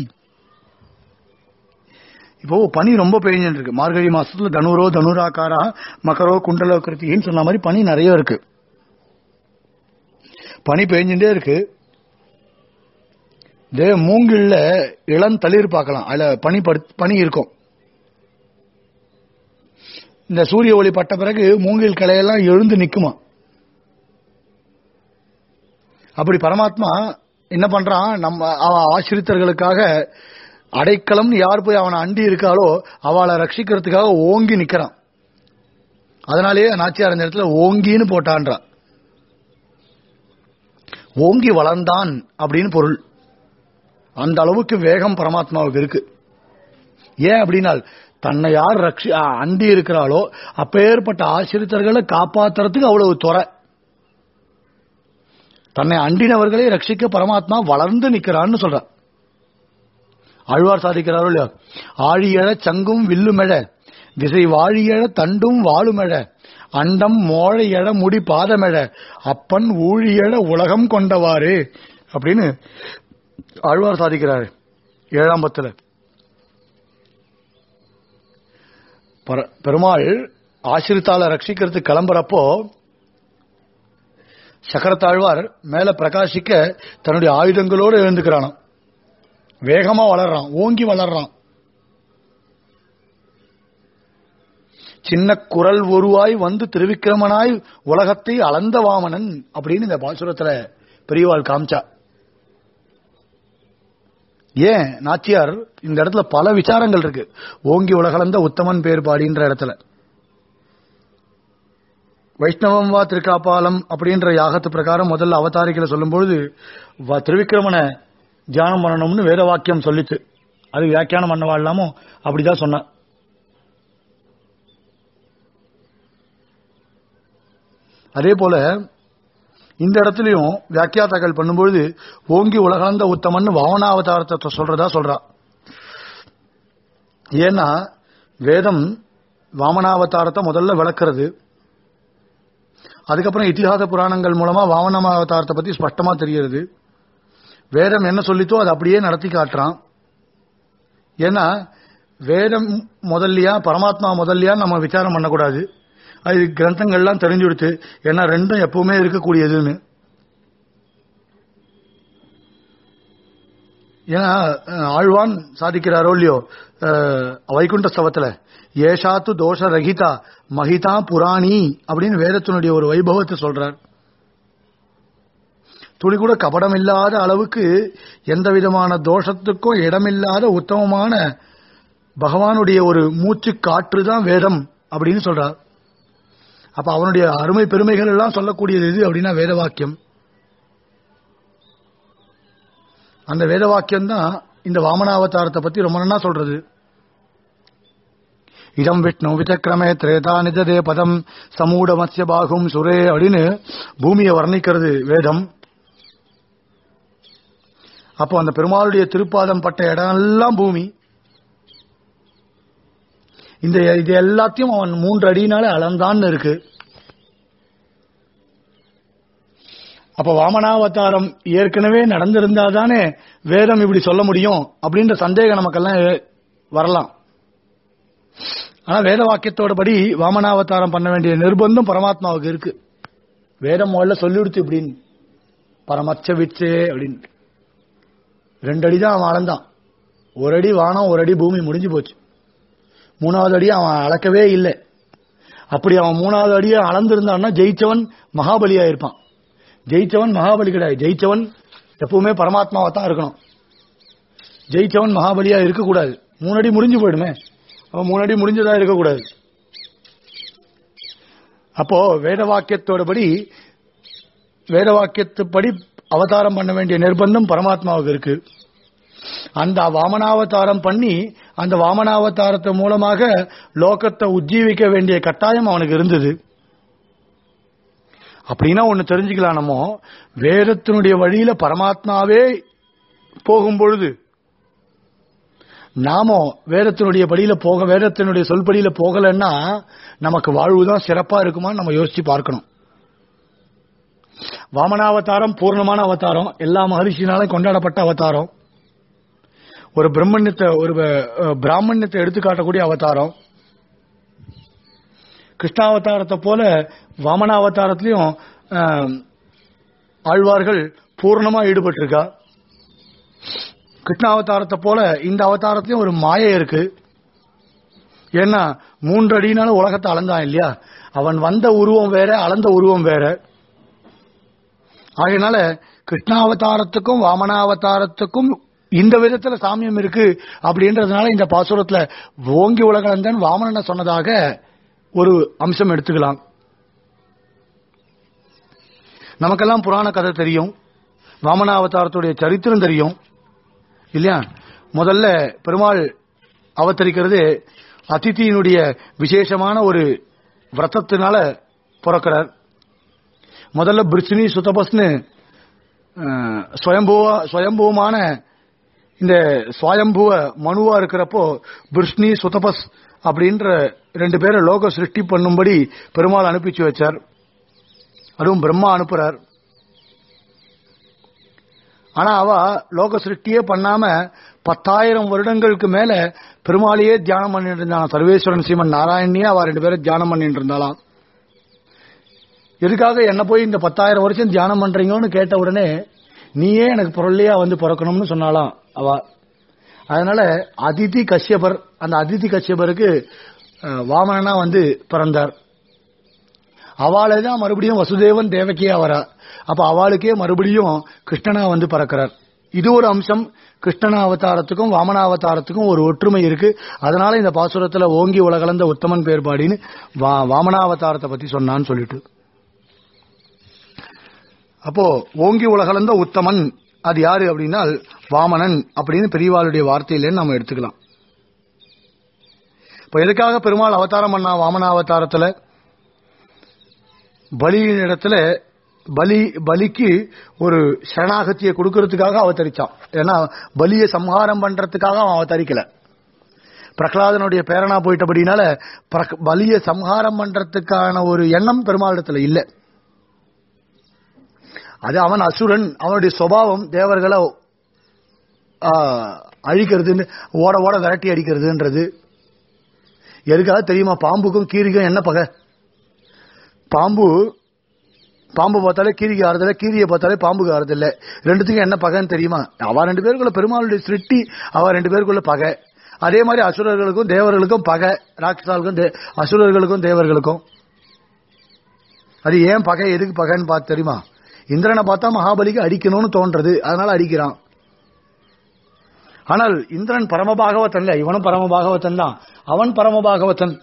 இப்போ பனி ரொம்ப பெய்ஞ்சுட்டு இருக்கு மார்கழி மாசத்துல தனுரோ தனுராக்காரா மகரோ குண்டலோ கிருத்தின்னு சொன்ன மாதிரி பனி நிறைய இருக்கு பனி பெய்ஞ்சுட்டே இருக்கு இதே மூங்கில்ல இளம் தளிர் பார்க்கலாம் அதுல பனி படு- பனி இருக்கும் இந்த சூரிய ஒளி பட்ட பிறகு மூங்கில் கிளையெல்லாம் எழுந்து நிக்குமா அப்படி பரமாத்மா என்ன பண்றான் நம்ம அவன் ஆசிரித்தர்களுக்காக அடைக்கலம்னு யார் போய் அவனை அண்டி இருக்காளோ அவளை ரட்சிக்கிறதுக்காக ஓங்கி நிக்கிறான் அதனாலேயே நாச்சியார் இந்த இடத்துல ஓங்கின்னு போட்டான்றான் ஓங்கி வளர்ந்தான் அப்படின்னு பொருள் அந்த அளவுக்கு வேகம் பரமாத்மாவுக்கு இருக்கு ஏன் அப்படின்னா தன்னை யார் ரட்சி அ, அண்டி இருக்கிறாளோ அப்பேற்பட்ட ஆசிரித்தர்களை காப்பாத்துறதுக்கு அவ்வளவு துறை தன்னை அண்டினவர்களை ரட்சிக்க பரமாத்மா வளர்ந்து நிக்கிறான்னு சொல்ற ஆழ்வார் சாதிக்கிறாரோ இல்லையா ஆழியழ சங்கும் வில்லுமெழ திசை வாழியழ தண்டும் வாழுமெழ அண்டம் மோழையழ முடி பாதமெழ அப்பன் ஊழியழ உலகம் கொண்டவாறு அப்படின்னு ஆழ்வார் சாதிக்கிறாரு ஏழாம் பத்துல பர- பெருமாள் ஆசிரித்தால ரட்சிக்கிறதுக்கு கிளம்புறப்போ சக்கரத்தாழ்வார் மேல பிரகாசிக்க தன்னுடைய ஆயுதங்களோடு எழுந்துக்கிறானாம் வேகமா வளர்றான் ஓங்கி வளர்றான் சின்ன குரல் ஒருவாய் வந்து திருவிக்கிரமனாய் உலகத்தை அளந்த வாமனன் அப்படின்னு இந்த பாசுரத்துல பெரியவாள் காமிச்சா ஏன் நாச்சியார் இந்த இடத்துல பல விசாரங்கள் இருக்கு ஓங்கி உலகளந்த உத்தமன் பேர் பாடின்ற இடத்துல வைஷ்ணவம் வா திருக்காப்பாலம் அப்படின்ற யாகத்து பிரகாரம் முதல்ல அவதாரிகளை சொல்லும்பொழுது வ- திருவிக்கிரமனை தியானம் பண்ணணும்னு வேத வாக்கியம் சொல்லிச்சு அது வியாக்கியானம் பண்ண வாழலாமோ அப்படிதான் சொன்னான் அதே போல இந்த இடத்துலயும் வியாக்கியாத்தாக்கள் பண்ணும்பொழுது ஓங்கி உலகளந்த உத்தமன் வாவனாவதாரத்தை சொல்றதா சொல்றா ஏன்னா வேதம் வாமனாவதாரத்தை முதல்ல விளக்குறது அதுக்கப்புறம் இதிகாச புராணங்கள் மூலமா வாமனாவதாரத்தை பத்தி ஸ்பஷ்டமா தெரிகிறது வேதம் என்ன சொல்லித்தோ அதை அப்படியே நடத்தி காட்டுறான் ஏன்னா வேதம் முதல்லையா பரமாத்மா முதல்லையா நம்ம விசாரம் பண்ணக்கூடாது அது கிரந்தங்கள்லாம் தெரிஞ்சு கொடுத்து ஏன்னா ரெண்டும் எப்பவுமே இருக்கக்கூடியதுன்னு ஏன்னா அஹ், ஆழ்வான் சாதிக்கிறாரோ இல்லையோ அஹ், வைகுண்ட ஸ்தவத்துல ஏஷாத்து தோஷ ரகிதா மகிதா புராணி அப்படின்னு வேதத்தினுடைய ஒரு வைபவத்தை சொல்றார் துளி கூட கபடம் இல்லாத அளவுக்கு எந்த விதமான தோஷத்துக்கும் இடமில்லாத உத்தமமான பகவானுடைய ஒரு மூச்சு காற்று தான் வேதம் அப்படின்னு சொல்றார் அப்ப அவனுடைய அருமை பெருமைகள் எல்லாம் சொல்லக்கூடியது எது அப்படின்னா வேத வாக்கியம் அந்த வேத வாக்கியம் தான் இந்த வாமனாவதாரத்தை பத்தி ரொம்ப நன்னா சொல்றது இதம் விஷ்ணு விசக்கிரமே திரேதா நிஜதே பதம் சமூட மத்ய பாகும் சுரே அப்படின்னு பூமியை வர்ணிக்கிறது வேதம் அப்போ அந்த பெருமாளுடைய திருப்பாதம் பட்ட இடம் எல்லாம் பூமி இந்த இது எல்லாத்தையும் அவன் மூன்று அடியினால அளந்தான்னு இருக்கு அப்ப வாமனாவதாரம் ஏற்கனவே நடந்திருந்தா தானே வேதம் இப்படி சொல்ல முடியும் அப்படின்ற சந்தேகம் நமக்கெல்லாம் வரலாம் ஆனா வேத வாக்கியத்தோட படி வாமனாவதாரம் பண்ண வேண்டிய நிர்பந்தம் பரமாத்மாவுக்கு இருக்கு வேதம் முதல்ல சொல்லிடுத்து இப்படின்னு பரமச்ச விச்சே அப்படின்னு ரெண்டு அடி தான் அவன் அளந்தான் ஒரு அடி வானம் ஒரு அடி பூமி முடிஞ்சு போச்சு மூணாவது அடி அவன் அளக்கவே இல்லை அப்படி அவன் மூணாவது அடியை அளந்திருந்தான்னா ஜெயிச்சவன் மகாபலியா இருப்பான் ஜெயிச்சவன் மகாபலி கிடையாது ஜெயிச்சவன் எப்பவுமே பரமாத்மாவா தான் இருக்கணும் ஜெயிச்சவன் மகாபலியா இருக்கக்கூடாது மூணு அடி முடிஞ்சு போயிடுமே அவன் மூணு அடி முடிஞ்சதா இருக்கக்கூடாது அப்போ வேத வாக்கியத்தோடபடி வேத வாக்கியத்துப்படி அவதாரம் பண்ண வேண்டிய நிர்பந்தம் பரமாத்மாவுக்கு இருக்கு அந்த வாமனாவதாரம் பண்ணி அந்த வாமனாவதாரத்து மூலமாக லோகத்தை உஜ்ஜீவிக்க வேண்டிய கட்டாயம் அவனுக்கு இருந்தது அப்படின்னா ஒன்னு தெரிஞ்சுக்கலாம் நம்ம வேதத்தினுடைய வழியில பரமாத்மாவே போகும் பொழுது நாம வேதத்தினுடைய படியில போக வேதத்தினுடைய சொல்படியில போகலன்னா நமக்கு வாழ்வுதான் சிறப்பா இருக்குமான்னு நம்ம யோசிச்சு பார்க்கணும் வாமனாவதாரம் பூர்ணமான அவதாரம் எல்லா மகரிஷினாலும் கொண்டாடப்பட்ட அவதாரம் ஒரு பிரம்மண்யத்தை ஒரு அஹ், பிராமணியத்தை எடுத்து காட்டக்கூடிய அவதாரம் கிருஷ்ணாவதாரத்தை போல வாமனாவதாரத்திலையும் அஹ், ஆழ்வார்கள் பூர்ணமா ஈடுபட்டிருக்கா கிருஷ்ணாவதாரத்தை போல இந்த அவதாரத்திலையும் ஒரு மாயை இருக்கு ஏன்னா மூன்று அடினால உலகத்தை அளந்தான் இல்லையா அவன் வந்த உருவம் வேற அளந்த உருவம் வேற ஆகையினால கிருஷ்ணாவதாரத்துக்கும் வாமனாவதாரத்துக்கும் இந்த விதத்துல சாமியம் இருக்கு அப்படின்றதுனால இந்த பாசுரத்துல ஓங்கி உலகளந்தன் வாமனனை சொன்னதாக ஒரு அம்சம் எடுத்துக்கலாம் நமக்கெல்லாம் புராண கதை தெரியும் வாமனாவதாரத்துடைய சரித்திரம் தெரியும் இல்லையா முதல்ல பெருமாள் அவதரிக்கிறது அதிதியினுடைய விசேஷமான ஒரு விரதத்தினால பிறக்கிறார் முதல்ல பிரிச்சினி சுத்தபஸ்னு அஹ், சுயம்புவா சுயம்புவமான இந்த சுவயம்புவ மனுவா இருக்கிறப்போ பிருஷ்ணி சுதபஸ் அப்படின்ற ரெண்டு பேரை லோக சிருஷ்டி பண்ணும்படி பெருமாள் அனுப்பிச்சு வச்சார் அதுவும் பிரம்மா அனுப்புறார் ஆனா அவ லோக சிருஷ்டியே பண்ணாம பத்தாயிரம் வருடங்களுக்கு மேல பெருமாளையே தியானம் பண்ணிட்டு இருந்தான் சர்வேஸ்வரன் சீமன் நாராயணியே அவ ரெண்டு பேரும் தியானம் பண்ணிட்டு இருந்தாலாம் எதுக்காக என்ன போய் இந்த பத்தாயிரம் வருஷம் தியானம் பண்றீங்கன்னு கேட்ட உடனே நீயே எனக்கு பொருளையா வந்து பிறக்கணும்னு சொன்னாலாம் அவ அதனால அதிதி கஷ்யபர் அந்த அதிதி கஷ்யபருக்கு அஹ், வாமனனா வந்து பிறந்தார் அவளை தான் மறுபடியும் வசுதேவன் தேவகியா வரா அப்ப அவளுக்கே மறுபடியும் கிருஷ்ணனா வந்து பிறக்கிறார் இது ஒரு அம்சம் கிருஷ்ணன அவதாரத்துக்கும் வாமனாவதாரத்துக்கும் ஒரு ஒற்றுமை இருக்கு அதனால இந்த பாசுரத்துல ஓங்கி உலகளந்த உத்தமன் பேர்பாடின்னு வா- வாமனாவதாரத்தை பத்தி சொன்னான்னு சொல்லிட்டு அப்போ ஓங்கி உலகளந்த உத்தமன் அது யாரு அப்படின்னா வாமனன் அப்படின்னு பெரியவாளுடைய வார்த்தையிலேன்னு நம்ம எடுத்துக்கலாம் இப்ப எதுக்காக பெருமாள் அவதாரம் பண்ணா வாமன அவதாரத்துல பலியின் இடத்துல பலி பலிக்கு ஒரு சரணாகத்தியை கொடுக்கறதுக்காக அவதரிச்சான் ஏன்னா பலியை சம்ஹாரம் பண்றதுக்காக அவன் அவதரிக்கல பிரகலாதனுடைய பேரனா போயிட்டபடினால பிரக- பலியை சம்ஹாரம் பண்றதுக்கான ஒரு எண்ணம் பெருமாளிடத்துல இல்லை அது அவன் அசுரன் அவனுடைய சுபாவம் தேவர்களை ஆ, அழிக்கிறதுன்னு ஓட ஓட விரட்டி அடிக்கிறதுன்றது எதுக்காக தெரியுமா பாம்புக்கும் கீரிக்கும் என்ன பகை பாம்பு பாம்பு பார்த்தாலே கீரிக்கு ஆறுதில்ல கீரியை பார்த்தாலே பாம்புக்கு ஆறுதில்ல ரெண்டுத்துக்கும் என்ன பகைன்னு தெரியுமா அவ ரெண்டு பேருக்குள்ள பெருமாளுடைய சிருஷ்டி அவ ரெண்டு பேருக்குள்ள பகை அதே மாதிரி அசுரர்களுக்கும் தேவர்களுக்கும் பகை ராட்சசாளுக்கும் தே- அசுரர்களுக்கும் தேவர்களுக்கும் அது ஏன் பகை எதுக்கு பகைன்னு பார்த்து தெரியுமா இந்திரனை பார்த்தா மகாபலிக்கு அடிக்கணும்னு தோன்றது அதனால அடிக்கிறான் ஆனால் இந்திரன் பரமபாகவத்தன் இல்ல இவனும் பரமபாகவத்தன் தான் அவன் பரமபாகவத்தன்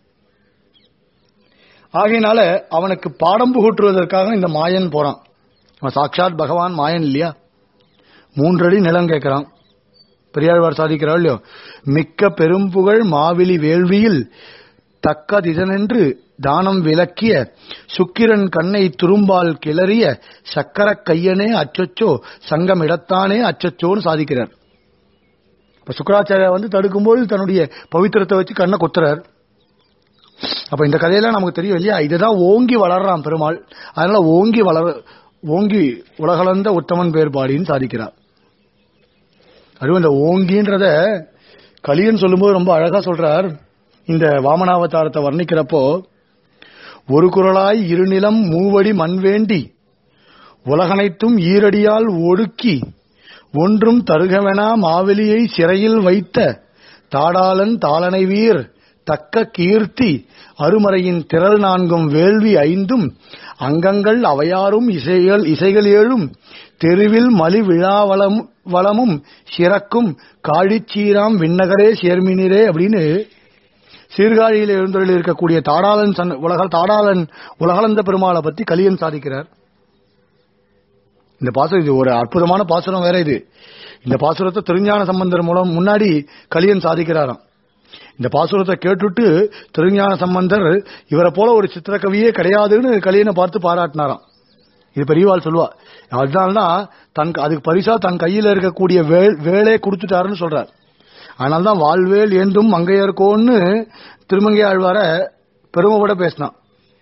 ஆகையினால அவனுக்கு பாடம் புகட்டுவதற்காக இந்த மாயன் போறான் அவன் சாட்சாத் பகவான் மாயன் இல்லையா மூன்றடி நிலம் கேட்கிறான் பெரியாழ்வார் சாதிக்கிறார் இல்லையோ மிக்க பெரும்புகழ் மாவிலி வேள்வியில் தக்கதிதனென்று தானம் விலக்கிய சுக்கிரன் கண்ணை துரும்பால் கிளறிய சக்கரக் கையனே அச்சொச்சோ சங்கம் இடத்தானே அச்சொச்சோன்னு சாதிக்கிறார் இப்ப சுக்கராச்சாரியா வந்து தடுக்கும்போது தன்னுடைய பவித்திரத்தை வச்சு கண்ணை கொத்துறார் அப்ப இந்த கதையெல்லாம் நமக்கு தெரியும் இல்லையா இதுதான் ஓங்கி வளர்றான் பெருமாள் அதனால ஓங்கி வளர ஓங்கி உலகளந்த உத்தமன் பேர்பாடின்னு சாதிக்கிறார் அதுவும் இந்த ஓங்கின்றத கலியன் சொல்லும்போது ரொம்ப அழகா சொல்றார் இந்த வாமனாவதாரத்தை வர்ணிக்கிறப்போ ஒரு குரலாய் இருநிலம் மூவடி மண் வேண்டி உலகனைத்தும் ஈரடியால் ஒடுக்கி ஒன்றும் தருகவெனா மாவெளியை சிறையில் வைத்த தாடாளன் தாளனை வீர் தக்க கீர்த்தி அருமறையின் திரள் நான்கும் வேள்வி ஐந்தும் அங்கங்கள் அவையாரும் இசைகள் இசைகள் ஏழும் தெருவில் மலி விழாவளம் வளமும் சிறக்கும் காழிச்சீராம் விண்ணகரே சேர்மினிரே அப்படின்னு சீர்காழியில் எழுந்தொழில் இருக்கக்கூடிய தாடாளன் சன் உலக தாடாளன் உலகளந்த பெருமாளை பத்தி கலியன் சாதிக்கிறார் இந்த பாசுரம் இது ஒரு அற்புதமான பாசுரம் வேற இது இந்த பாசுரத்தை திருஞான சம்பந்தர் மூலம் முன்னாடி கலியன் சாதிக்கிறாராம் இந்த பாசுரத்தை கேட்டுட்டு திருஞான சம்பந்தர் இவரை போல ஒரு சித்திரக்கவியே கிடையாதுன்னு கலியனை பார்த்து பாராட்டினாராம் இது பெரியவாள் சொல்லுவா அதனால்தான் தன் அதுக்கு பரிசா தன் கையில இருக்கக்கூடிய வே- வேலே கொடுத்துட்டாருன்னு சொல்றார் அதனால்தான் வாழ்வேல் ஏந்தும் மங்கையர்கோன்னு திருமங்கை ஆழ்வார பெருமைப்பட பேசினான்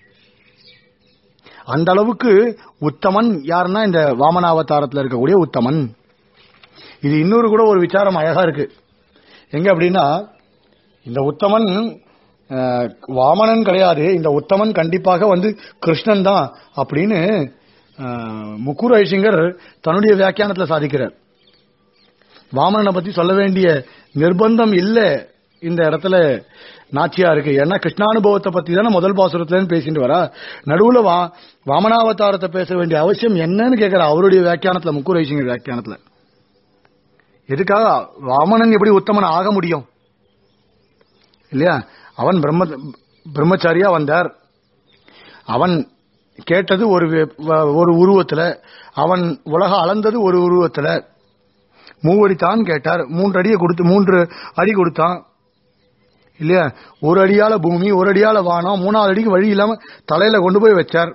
அந்த அளவுக்கு உத்தமன் யாருன்னா இந்த வாமனாவதாரத்தில் இருக்கக்கூடிய உத்தமன் இது இன்னொரு கூட ஒரு விசாரம் அழகா இருக்கு எங்க அப்படின்னா இந்த உத்தமன் அஹ், வாமனன் கிடையாது இந்த உத்தமன் கண்டிப்பாக வந்து கிருஷ்ணன் தான் அப்படின்னு அஹ், முக்கூர் ஐசிங்கர் தன்னுடைய வியாக்கியானத்துல சாதிக்கிறார் வாமனனை பத்தி சொல்ல வேண்டிய நிர்பந்தம் இல்ல இந்த இடத்துல நாச்சியா இருக்கு ஏன்னா கிருஷ்ணானுபவத்தை பத்தி தானே முதல் பாசுரத்துல பேசிட்டு வரா நடுவுல வா வாமனாவதாரத்தை பேச வேண்டிய அவசியம் என்னன்னு கேட்கிற அவருடைய வியாக்கியானத்துல முக்கூர் ஐசிங்கர் வியாக்கியானத்துல எதுக்காக வாமனன் எப்படி உத்தமன் ஆக முடியும் இல்லையா அவன் பிரம்ம பிரம்மச்சாரியா வந்தார் அவன் கேட்டது ஒரு வே- வ- ஒரு உருவத்துல அவன் உலக அளந்தது ஒரு உருவத்துல மூவடி தான் கேட்டார் மூன்று அடியை கொடுத்து மூன்று அடி கொடுத்தான் இல்லையா ஒரு அடியால பூமி ஒரு அடியால வானம் மூணாவது அடிக்கு வழி இல்லாம தலையில கொண்டு போய் வச்சார்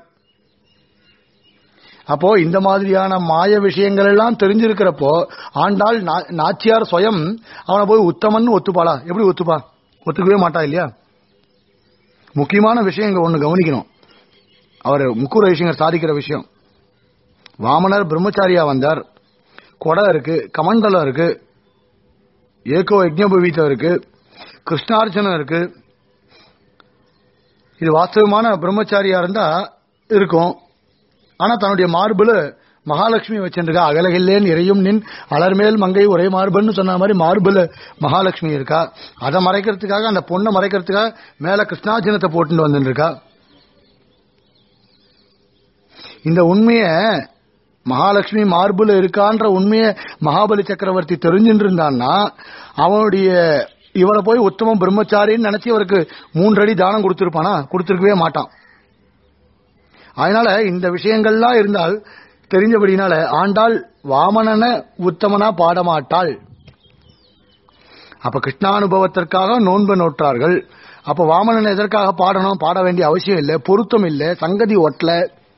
அப்போ இந்த மாதிரியான மாய விஷயங்கள் எல்லாம் தெரிஞ்சிருக்கிறப்போ ஆண்டாள் நா- நாச்சியார் சுயம் அவனை போய் உத்தமன் ஒத்துப்பாளா எப்படி ஒத்துப்பா ஒத்துக்கவே மாட்டா இல்லையா முக்கியமான விஷயம் இங்க ஒண்ணு கவனிக்கணும் அவர் முக்கூர் ஐசிங்கர் சாதிக்கிற விஷயம் வாமனர் பிரம்மச்சாரியா வந்தார் கொடை இருக்கு கமண்டலம் இருக்கு ஏகோ யஜ்ஞபவீதம் இருக்கு கிருஷ்ணார்ச்சனம் இருக்கு இது வாஸ்தவமான பிரம்மச்சாரியா இருந்தா இருக்கும் ஆனா தன்னுடைய மார்புல மகாலட்சுமி வச்சிருக்கா அகலகில்லேன் இறையும் நின் அலர்மேல் மங்கை ஒரே மார்புன்னு சொன்ன மாதிரி மார்புல மகாலட்சுமி இருக்கா அதை மறைக்கிறதுக்காக அந்த பொண்ணை மறைக்கிறதுக்காக மேல கிருஷ்ணாஜனத்தை போட்டுட்டு வந்துட்டு இருக்கா இந்த உண்மைய மகாலட்சுமி மார்புல இருக்கான்ற உண்மைய மகாபலி சக்கரவர்த்தி தெரிஞ்சுட்டு இருந்தான்னா அவனுடைய இவரை போய் உத்தம பிரம்மச்சாரின்னு நினைச்சு இவருக்கு மூன்றடி தானம் கொடுத்திருப்பானா கொடுத்திருக்கவே மாட்டான் அதனால இந்த விஷயங்கள்லாம் இருந்தால் தெரிஞ்சபடினால ஆண்டாள் வாமனன உத்தமனா பாடமாட்டாள் அப்ப கிருஷ்ணானுபவத்திற்காக நோன்பு நோற்றார்கள் அப்ப வாமனன் எதற்காக பாடணும் பாட வேண்டிய அவசியம் இல்லை பொருத்தம் இல்லை சங்கதி ஒட்டல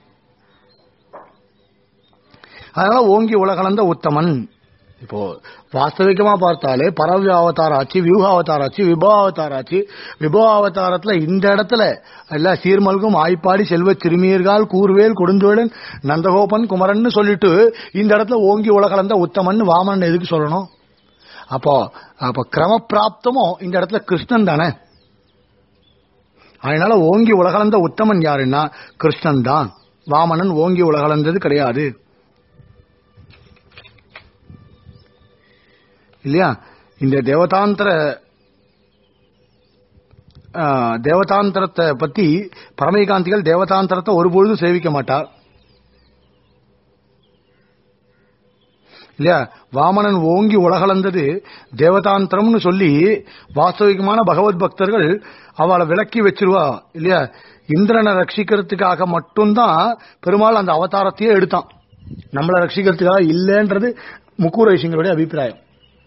அதனால ஓங்கி உலகளந்த உத்தமன் இப்போ வாஸ்தவிகமா பார்த்தாலே பரவ்ய அவதாராச்சு வியூக அவதாராச்சு விபவ அவதாராச்சு விபவ அவதாரத்துல இந்த இடத்துல எல்லா சீர்மல்கும் ஆய்ப்பாடி செல்வ சிறுமியர்கள் கூர்வேல் கொடுந்தோழன் நந்தகோபன் குமரன் சொல்லிட்டு இந்த இடத்துல ஓங்கி உலகளந்த உத்தமன் வாமனன் எதுக்கு சொல்லணும் அப்போ அப்ப கிரமப்பிராப்தமும் இந்த இடத்துல கிருஷ்ணன் தானே அதனால ஓங்கி உலகளந்த உத்தமன் யாருன்னா கிருஷ்ணன் தான் வாமனன் ஓங்கி உலகளந்தது கிடையாது இல்லையா இந்த தேவதாந்திர ஆ, தேவதாந்திரத்தை பத்தி பரமேகாந்திகள் தேவதாந்திரத்தை ஒருபொழுதும் சேவிக்க மாட்டார் இல்லையா வாமனன் ஓங்கி உலகளந்தது தேவதாந்திரம்னு சொல்லி வாஸ்தவிகமான பகவத் பக்தர்கள் அவளை விலக்கி வச்சிருவா இல்லையா இந்திரனை ரட்சிக்கிறதுக்காக மட்டும்தான் பெருமாள் அந்த அவதாரத்தையே எடுத்தான் நம்மளை ரட்சிக்கிறதுக்காக இல்லைன்றது முக்கூர் வைசிங்களுடைய அபிப்பிராயம்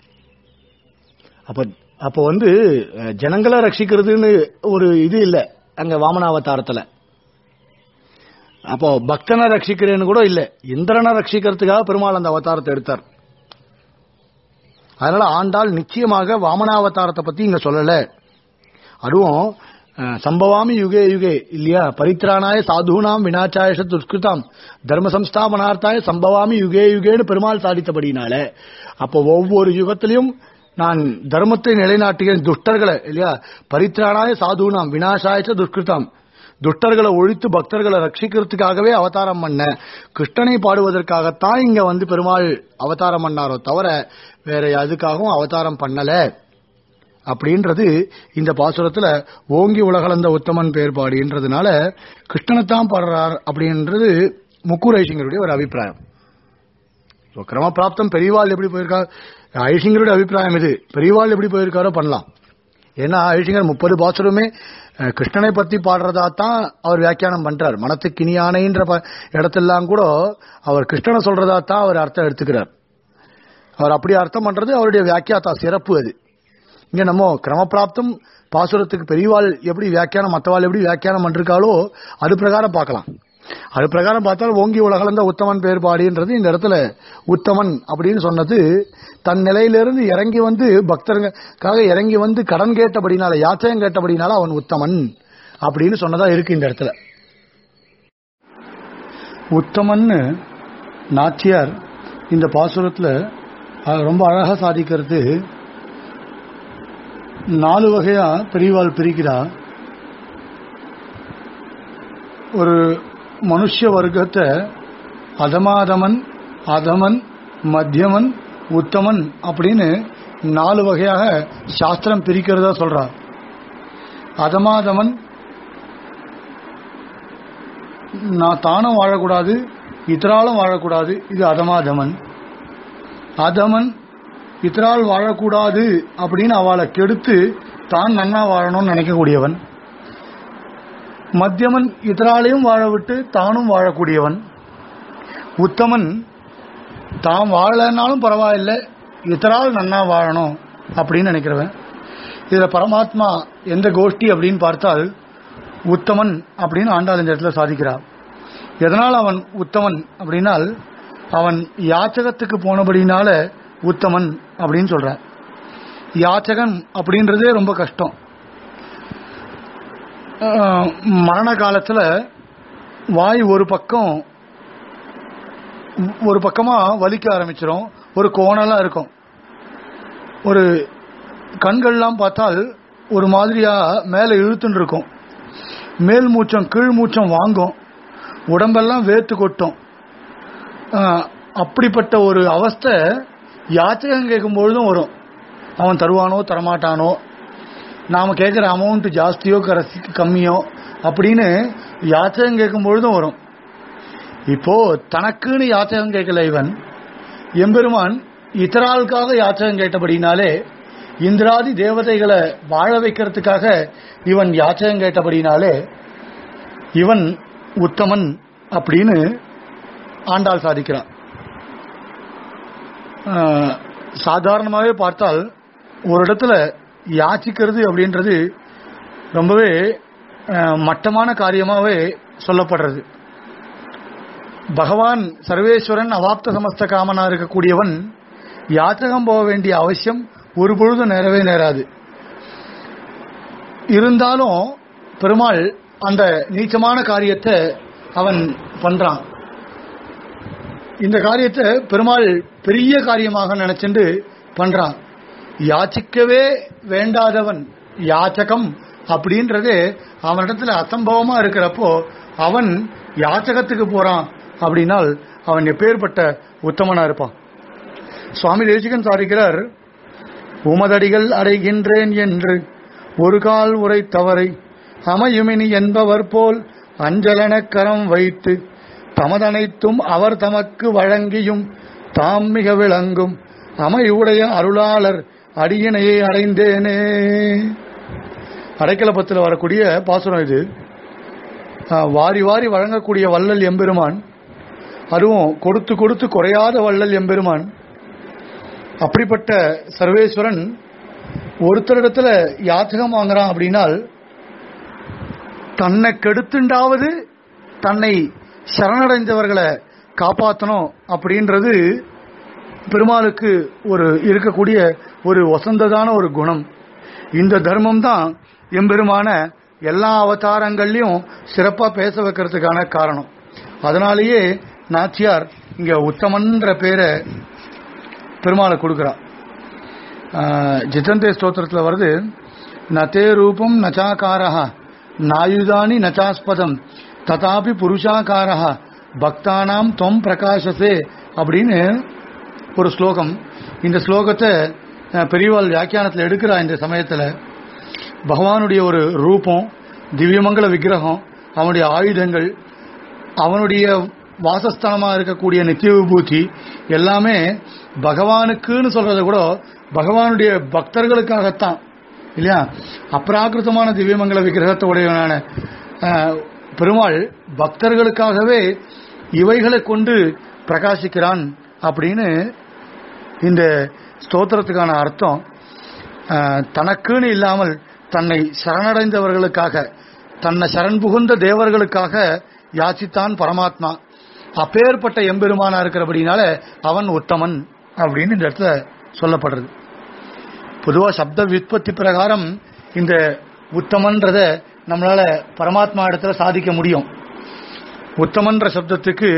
அப்ப அப்ப வந்து அஹ், ஜனங்களை ரட்சிக்கிறதுன்னு ஒரு இது இல்ல அங்க வாமனாவதாரத்துல அப்போ பக்தனை ரட்சிக்கிறேன்னு கூட இல்ல இந்திரனை ரட்சிக்கிறதுக்காக பெருமாள் அந்த அவதாரத்தை எடுத்தார் அதனால ஆண்டாள் நிச்சயமாக வாமனாவதாரத்தை பத்தி இங்க சொல்லல அதுவும் அஹ், சம்பவாமி யுகே யுகே இல்லையா பரித்ராணாய சாதுனாம் வினாச்சாயச துஷ்கிருதாம் தர்ம சம்ஸ்தாபனார்த்தாய சம்பவாமி யுகே யுகேன்னு பெருமாள் சாதித்தபடினால அப்போ ஒவ்வொரு யுகத்திலையும் நான் தர்மத்தை நிலைநாட்டுகிறேன் துஷ்டர்களை இல்லையா பரித்ராணாய சாதுனாம் வினாசாயச துஷ்கிருதாம் துஷ்டர்களை ஒழித்து பக்தர்களை ரட்சிக்கிறதுக்காகவே அவதாரம் பண்ண கிருஷ்ணனை பாடுவதற்காகத்தான் இங்க வந்து பெருமாள் அவதாரம் பண்ணாரோ தவிர வேற எதுக்காகவும் அவதாரம் பண்ணல அப்படின்றது இந்த பாசுரத்துல ஓங்கி உலகளந்த உத்தமன் பேர் பாடின்றதுனால கிருஷ்ணனைத்தான் பாடுறார் அப்படின்றது முக்கூர் ஐசிங்கருடைய ஒரு அபிப்பிராயம் So, கிரமப்பிராப்தம் பெரியவாள் எப்படி போயிருக்கார் ஐசிங்கருடைய அபிப்பிராயம் இது பெரியவாள் எப்படி போயிருக்காரோ பண்ணலாம் ஏன்னா ஐசிங்கர் முப்பது பாசுரமே அஹ், கிருஷ்ணனை பத்தி பாடுறதா தான் அவர் வியாக்கியானம் பண்றார் மனத்துக்கு இனியானைன்ற ப- இடத்தெல்லாம் கூட அவர் கிருஷ்ணனை சொல்றதா தான் அவர் அர்த்தம் எடுத்துக்கிறார் அவர் அப்படி அர்த்தம் பண்றது அவருடைய வியாக்கியாத்தா சிறப்பு அது இங்க நம்ம கிரமப்பிராப்தம் பாசுரத்துக்கு பெரியவாள் எப்படி வியாக்கியானம் மத்தவாள் எப்படி வியாக்கியானம் பண்ணிருக்காளோ அது பிரகாரம் பார்க்கலாம் அது பிரகாரம் பார்த்தால் ஓங்கி உலகளந்த உத்தமன் பேர் பாடின்றது இந்த இடத்துல உத்தமன் அப்படின்னு சொன்னது தன் நிலையிலிருந்து இறங்கி வந்து பக்தர்களுக்காக இறங்கி வந்து கடன் கேட்டபடினால யாச்சகம் கேட்டபடினால அவன் உத்தமன் அப்படின்னு சொன்னதா இருக்கு இந்த இடத்துல உத்தமன்னு நாச்சியார் இந்த பாசுரத்துல அஹ், ரொம்ப அழகா சாதிக்கிறது நாலு வகையா பெரியவாள் பிரிக்கிறா ஒரு மனுஷ வர்க்கத்தை அதமாதமன் அதமன் மத்தியமன் உத்தமன் அப்படின்னு நாலு வகையாக சாஸ்திரம் பிரிக்கிறதா சொல்றா அதமாதமன் நான் தானும் வாழக்கூடாது இத்தராலும் வாழக்கூடாது இது அதமாதமன் அதமன் இத்தரால் வாழக்கூடாது அப்படின்னு அவளை கெடுத்து தான் நன்னா வாழணும்னு நினைக்கக்கூடியவன் மத்தியமன் இதராலையும் வாழ விட்டு தானும் வாழக்கூடியவன் உத்தமன் தாம் வாழலைன்னாலும் பரவாயில்லை இதரால் நன்னா வாழணும் அப்படின்னு நினைக்கிறவன் இதுல பரமாத்மா எந்த கோஷ்டி அப்படின்னு பார்த்தால் உத்தமன் அப்படின்னு ஆண்டாள் இந்த இடத்துல சாதிக்கிறார் எதனால் அவன் உத்தமன் அப்படின்னால் அவன் யாச்சகத்துக்கு போனபடினால உத்தமன் அப்படின்னு சொல்ற யாச்சகன் அப்படின்றதே ரொம்ப கஷ்டம் அஹ், மரண காலத்துல வாய் ஒரு பக்கம் ஒரு பக்கமா வலிக்க ஆரம்பிச்சிரும் ஒரு கோணலா இருக்கும் ஒரு கண்கள்லாம் பார்த்தால் ஒரு மாதிரியா மேல இழுத்துன்னு இருக்கும் மேல் மூச்சம் கீழ் மூச்சம் வாங்கும் உடம்பெல்லாம் வேத்து கொட்டும் ஆஹ், அப்படிப்பட்ட ஒரு அவஸ்தை யாச்சகம் கேட்கும் பொழுதும் வரும் அவன் தருவானோ தரமாட்டானோ நாம கேட்கிற அமௌண்ட் ஜாஸ்தியோ கரசி கம்மியோ அப்படின்னு யாச்சகம் கேட்கும் பொழுதும் வரும் இப்போ தனக்குன்னு யாச்சகம் கேட்கல இவன் எம்பெருமான் இத்தராளுக்காக யாச்சகம் கேட்டபடினாலே இந்திராதி தேவதைகளை வாழ வைக்கிறதுக்காக இவன் யாச்சகம் கேட்டபடினாலே இவன் உத்தமன் அப்படின்னு ஆண்டாள் சாதிக்கிறான் ஆஹ், சாதாரணமாகவே பார்த்தால் ஒரு இடத்துல யாச்சிக்கிறது அப்படின்றது ரொம்பவே ஆஹ், மட்டமான காரியமாகவே சொல்லப்படுறது பகவான் சர்வேஸ்வரன் அவாப்த சமஸ்த காமனா இருக்கக்கூடியவன் யாத்திரகம் போக வேண்டிய அவசியம் ஒரு பொழுதும் நேரவே நேராது இருந்தாலும் பெருமாள் அந்த நீச்சமான காரியத்தை அவன் பண்றான் இந்த காரியத்தை பெருமாள் பெரிய காரியமாக நினைச்சுண்டு பண்றான் யாச்சிக்கவே வேண்டாதவன் யாச்சகம் அப்படின்றது அவனிடத்துல அசம்பவமா இருக்கிறப்போ அவன் யாச்சகத்துக்கு போறான் அப்படின்னால் அவன் எப்பேற்பட்ட உத்தமனா இருப்பான் சுவாமி தேசிகன் சாதிக்கிறார் உமதடிகள் அடைகின்றேன் என்று ஒரு கால் உரை தவறை அமையுமினி என்பவர் போல் அஞ்சலெனக் கரம் வைத்து தமதனைத்தும் அவர் தமக்கு வழங்கியும் தாம் மிக விளங்கும் அமையுடைய அருளாளர் அடியினையை அடைந்தேனே அடைக்கலப்பத்தில் வரக்கூடிய பாசுரம் இது ஆ, வாரி வாரி வழங்கக்கூடிய வள்ளல் எம்பெருமான் அதுவும் கொடுத்து கொடுத்து குறையாத வள்ளல் எம்பெருமான் அப்படிப்பட்ட சர்வேஸ்வரன் ஒருத்தரிடத்துல யாத்தகம் வாங்குறான் அப்படின்னால் தன்னை கெடுத்துண்டாவது தன்னை சரணடைந்தவர்களை காப்பாற்றணும் அப்படின்றது பெருமாளுக்கு ஒரு இருக்கக்கூடிய ஒரு வசந்ததான ஒரு குணம் இந்த தர்மம் தான் எம்பெருமான எல்லா அவதாரங்கள்லையும் சிறப்பா பேச வைக்கிறதுக்கான காரணம் அதனாலேயே நாச்சியார் இங்க உத்தமன்ற பேரை பெருமாளை கொடுக்குறா ஆஹ், ஜிதந்தே ஸ்தோத்திரத்தில் வருது நதே ரூபம் நச்சாக்காரா நாயுதானி நச்சாஸ்பதம் ததாபி புருஷாக்காரா பக்தானாம் தொம் பிரகாசசே அப்படின்னு ஒரு ஸ்லோகம் இந்த ஸ்லோகத்தை அஹ், பெரியவாள் வியாக்கியானத்தில் எடுக்கிறா இந்த சமயத்தில் பகவானுடைய ஒரு ரூபம் திவ்யமங்கல விக்கிரகம் அவனுடைய ஆயுதங்கள் அவனுடைய வாசஸ்தானமாக இருக்கக்கூடிய நித்திய விபூதி எல்லாமே பகவானுக்குன்னு சொல்றதை கூட பகவானுடைய பக்தர்களுக்காகத்தான் இல்லையா அப்ராகிருதமான திவ்யமங்கல விக்கிரகத்தை உடையவனான அஹ், பெருமாள் பக்தர்களுக்காகவே இவைகளை கொண்டு பிரகாசிக்கிறான் அப்படின்னு இந்த ஸ்தோத்திரத்துக்கான அர்த்தம் அஹ், தனக்குன்னு இல்லாமல் தன்னை சரணடைந்தவர்களுக்காக தன்னை சரண் புகுந்த தேவர்களுக்காக யாச்சித்தான் பரமாத்மா அப்பேற்பட்ட எம்பெருமானா இருக்கிறபடினால அவன் உத்தமன் அப்படின்னு இந்த இடத்துல சொல்லப்படுறது பொதுவா சப்த விற்பத்தி பிரகாரம் இந்த உத்தமன்றத நம்மளால பரமாத்மா இடத்துல சாதிக்க முடியும் உத்தமன்ற சப்தத்துக்கு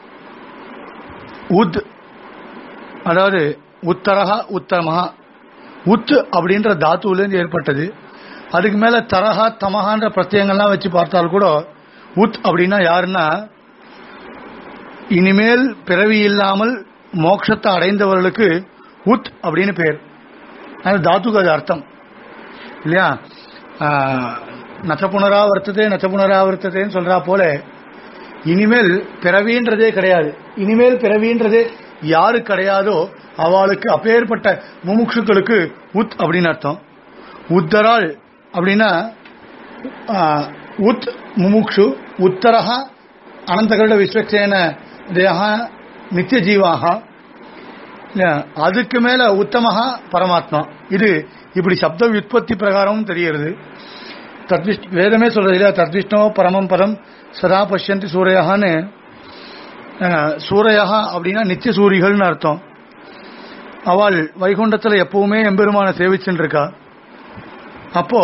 உத் அதாவது உத்தரகா உத்தமஹா உத் அப்படின்ற தாத்துவிலேருந்து ஏற்பட்டது அதுக்கு மேல தரஹா தமஹான்ற பிரத்யங்கள்லாம் வச்சு பார்த்தால் கூட உத் அப்படின்னா யாருன்னா இனிமேல் பிறவி இல்லாமல் மோட்சத்தை அடைந்தவர்களுக்கு உத் அப்படின்னு பேர் அது தாத்துக்கு அது அர்த்தம் இல்லையா ஆஹ், நச்ச புனராவர்த்ததே நச்ச புனராவர்த்ததேன்னு சொல்றா போல இனிமேல் பிறவின்றதே கிடையாது இனிமேல் பிறவின்றதே யாரு கிடையாதோ அவளுக்கு அப்பேற்பட்ட முமுட்சுக்களுக்கு உத் அப்படின்னு அர்த்தம் உத்தராள் அப்படின்னா ஆஹ், உத் முமுக்ஷு உத்தரஹா அனந்தகருட விஸ்வக்சேன தேகா நித்திய ஜீவாக அதுக்கு மேல உத்தமஹா பரமாத்மா இது இப்படி சப்த விற்பத்தி பிரகாரமும் தெரிகிறது தத்விஷ் வேதமே சொல்றது இல்லையா தத்விஷ்ணோ பரமம் பரம் சதா பஷ்யந்தி சூரையான்னு சூரையா அப்படின்னா நித்திய சூரிகள்னு அர்த்தம் அவள் வைகுண்டத்துல எப்பவுமே எம்பெருமான சேவிச்சுட்டு இருக்கா அப்போ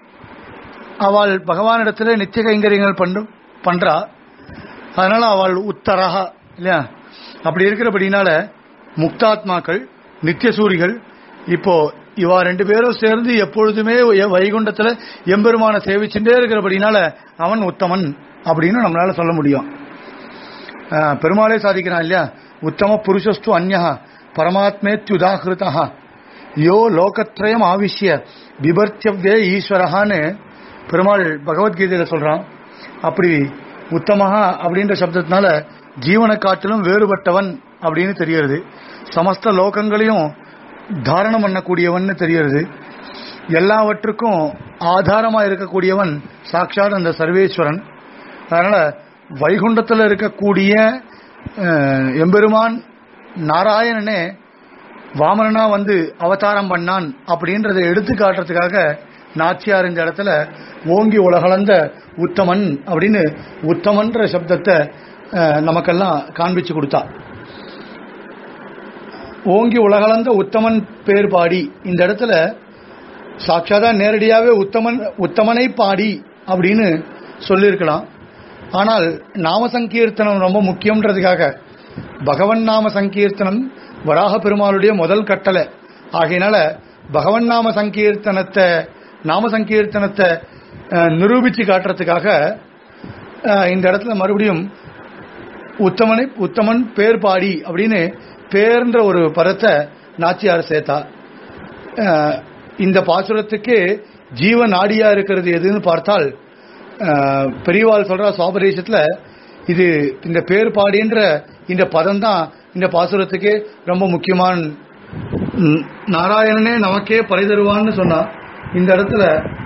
அவள் பகவானிடத்துல நித்திய கைங்கரியங்கள் பண்ணு பண்றா அதனால அவள் உத்தரகா இல்லையா அப்படி இருக்கிறபடினால முக்தாத்மாக்கள் நித்திய சூரிகள் இப்போ இவா ரெண்டு பேரும் சேர்ந்து எப்பொழுதுமே எ- வைகுண்டத்துல எம்பெருமான சேவிச்சுட்டே இருக்கிறபடினால அவன் உத்தமன் அப்படின்னு நம்மளால சொல்ல முடியும் ஆஹ், பெருமாளே சாதிக்கிறான் இல்லையா உத்தம புருஷஸ்து அந்யா பரமாத்மேத்யுதாகிருதா யோ லோகத்ரயம் ஆவிஷ்ய விபர்த்தியவ்தே ஈஸ்வரஹான்னு பெருமாள் பகவத்கீதையில சொல்றான் அப்படி உத்தமஹா அப்படின்ற சப்தத்தினால ஜீவனை காட்டிலும் வேறுபட்டவன் அப்படின்னு தெரிகிறது சமஸ்த லோகங்களையும் தாரணம் பண்ணக்கூடியவன் தெரிகிறது எல்லாவற்றுக்கும் ஆதாரமா இருக்கக்கூடியவன் சாட்சாத் அந்த சர்வேஸ்வரன் அதனால வைகுண்டத்தில் இருக்கக்கூடிய அஹ், எம்பெருமான் நாராயணனே வாமனனா வந்து அவதாரம் பண்ணான் அப்படின்றத எடுத்து காட்டுறதுக்காக நாச்சியார் இந்த இடத்துல ஓங்கி உலகளந்த உத்தமன் அப்படின்னு உத்தமன்ற சப்தத்தை அஹ், நமக்கெல்லாம் காண்பிச்சு கொடுத்தா ஓங்கி உலகளந்த உத்தமன் பேர் பாடி இந்த இடத்துல சாட்சாதா நேரடியாவே உத்தமன் உத்தமனை பாடி அப்படின்னு சொல்லியிருக்கலாம் ஆனால் நாம சங்கீர்த்தனம் ரொம்ப முக்கியம்ன்றதுக்காக பகவன் நாம சங்கீர்த்தனம் வராக பெருமாளுடைய முதல் கட்டளை ஆகையினால பகவன் நாம சங்கீர்த்தனத்தை நாம சங்கீர்த்தனத்தை அஹ், நிரூபிச்சு காட்டுறதுக்காக அஹ், இந்த இடத்துல மறுபடியும் உத்தமனை உத்தமன் பேர் பாடி அப்படின்னு பேர்ன்ற ஒரு பதத்தை நாச்சியார் சேர்த்தா அஹ், இந்த பாசுரத்துக்கு ஜீவ நாடியா இருக்கிறது எதுன்னு பார்த்தால் அஹ், பெரியவாள் சொல்ற சுவாபதேசத்துல இது இந்த பேர் பாடின்ற இந்த பதம் தான் இந்த பாசுரத்துக்கே ரொம்ப முக்கியமான ம், நாராயணனே நமக்கே பரிதருவான்னு சொன்னா இந்த இடத்துல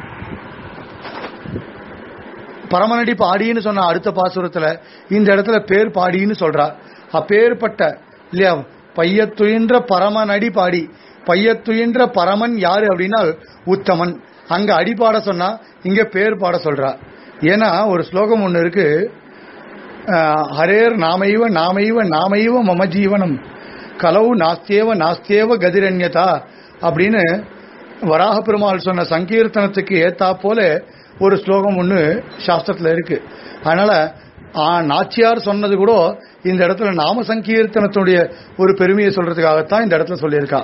பரமநடி பாடின்னு சொன்ன அடுத்த பாசுரத்துல இந்த இடத்துல பேர் பாடின்னு சொல்றா அப்பேற்பட்ட இல்லையா பையத்துயின்ற பரமநடி பாடி பையத்துயின்ற பரமன் யாரு அப்படின்னா உத்தமன் அங்க அடி பாட சொன்னா இங்க பேர் பாட சொல்றா ஏன்னா ஒரு ஸ்லோகம் ஒண்ணு இருக்கு அஹ், ஹரேர் நாமைவ நாமைவ நாமைவ மம ஜீவனம் கலவு நாஸ்தேவ நாஸ்தேவ கதிரண்யதா அப்படின்னு வராக பெருமாள் சொன்ன சங்கீர்த்தனத்துக்கு ஏத்தா போல ஒரு ஸ்லோகம் ஒண்ணு சாஸ்திரத்துல இருக்கு அதனால ஆ, நாச்சியார் சொன்னது கூட இந்த இடத்துல நாம சங்கீர்த்தனத்துடைய ஒரு பெருமையை சொல்றதுக்காகத்தான் இந்த இடத்துல சொல்லியிருக்கா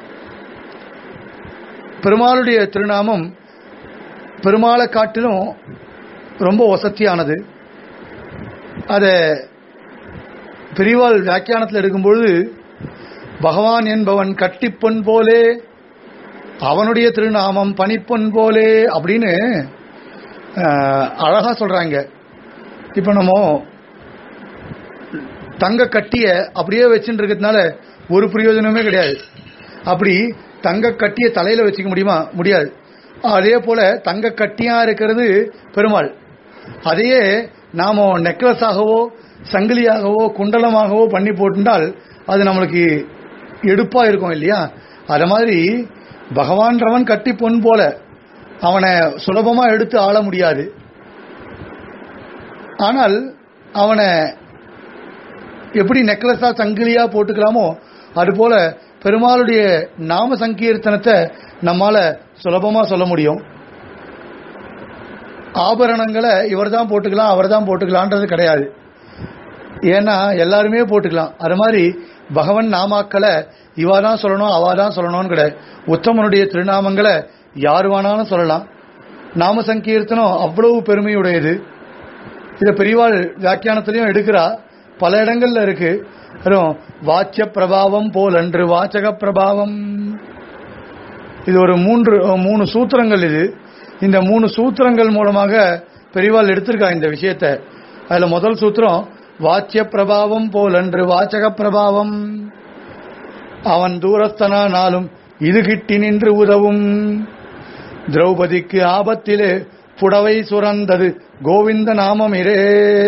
பெருமாளுடைய திருநாமம் பெருமாளை காட்டிலும் ரொம்ப வசத்தியானது அதை பெரியவாள் வியாக்கியானத்தில் எடுக்கும்பொழுது பகவான் என்பவன் கட்டிப்பொன் போலே அவனுடைய திருநாமம் பனிப்பொன் போலே அப்படின்னு அஹ், அழகா சொல்றாங்க இப்ப நம்ம தங்க கட்டிய அப்படியே வச்சுட்டு இருக்கிறதுனால ஒரு பிரயோஜனமே கிடையாது அப்படி தங்க கட்டிய தலையில வச்சுக்க முடியுமா முடியாது அதே போல தங்க கட்டியா இருக்கிறது பெருமாள் அதையே நாம நெக்லஸ் ஆகவோ சங்கிலியாகவோ குண்டலமாகவோ பண்ணி போட்டுட்டால் அது நம்மளுக்கு எடுப்பா இருக்கும் இல்லையா அது மாதிரி பகவான்றவன் கட்டி பொன் போல அவனை சுலபமா எடுத்து ஆள முடியாது ஆனால் அவனை எப்படி நெக்லஸா சங்கிலியா போட்டுக்கலாமோ அதுபோல பெருமாளுடைய நாம சங்கீர்த்தனத்தை நம்மால சுலபமா சொல்ல முடியும் ஆபரணங்களை இவர் தான் போட்டுக்கலாம் அவர் தான் போட்டுக்கலான்றது கிடையாது ஏன்னா எல்லாருமே போட்டுக்கலாம் அது மாதிரி பகவன் நாமாக்களை இவா தான் சொல்லணும் அவா தான் சொல்லணும்னு கிடையாது உத்தமனுடைய திருநாமங்களை யார் வேணாலும் சொல்லலாம் நாம சங்கீர்த்தனம் அவ்வளவு பெருமையுடையது இத பெரியவாள் வியாக்கியானத்திலையும் எடுக்கிறா பல இடங்கள்ல இருக்கு வெறும் வாச்சிய பிரபாவம் போல் அன்று வாச்சக பிரபாவம் இது ஒரு மூன்று மூணு சூத்திரங்கள் இது இந்த மூணு சூத்திரங்கள் மூலமாக பெரியவாள் எடுத்திருக்கா இந்த விஷயத்தை அதுல முதல் சூத்திரம் வாச்சிய பிரபாவம் போல் அன்று வாச்சக பிரபாவம் அவன் தூரஸ்தனானாலும் இது கிட்டி நின்று உதவும் திரௌபதிக்கு ஆபத்திலே புடவை சுரந்தது கோவிந்த நாமம் இரே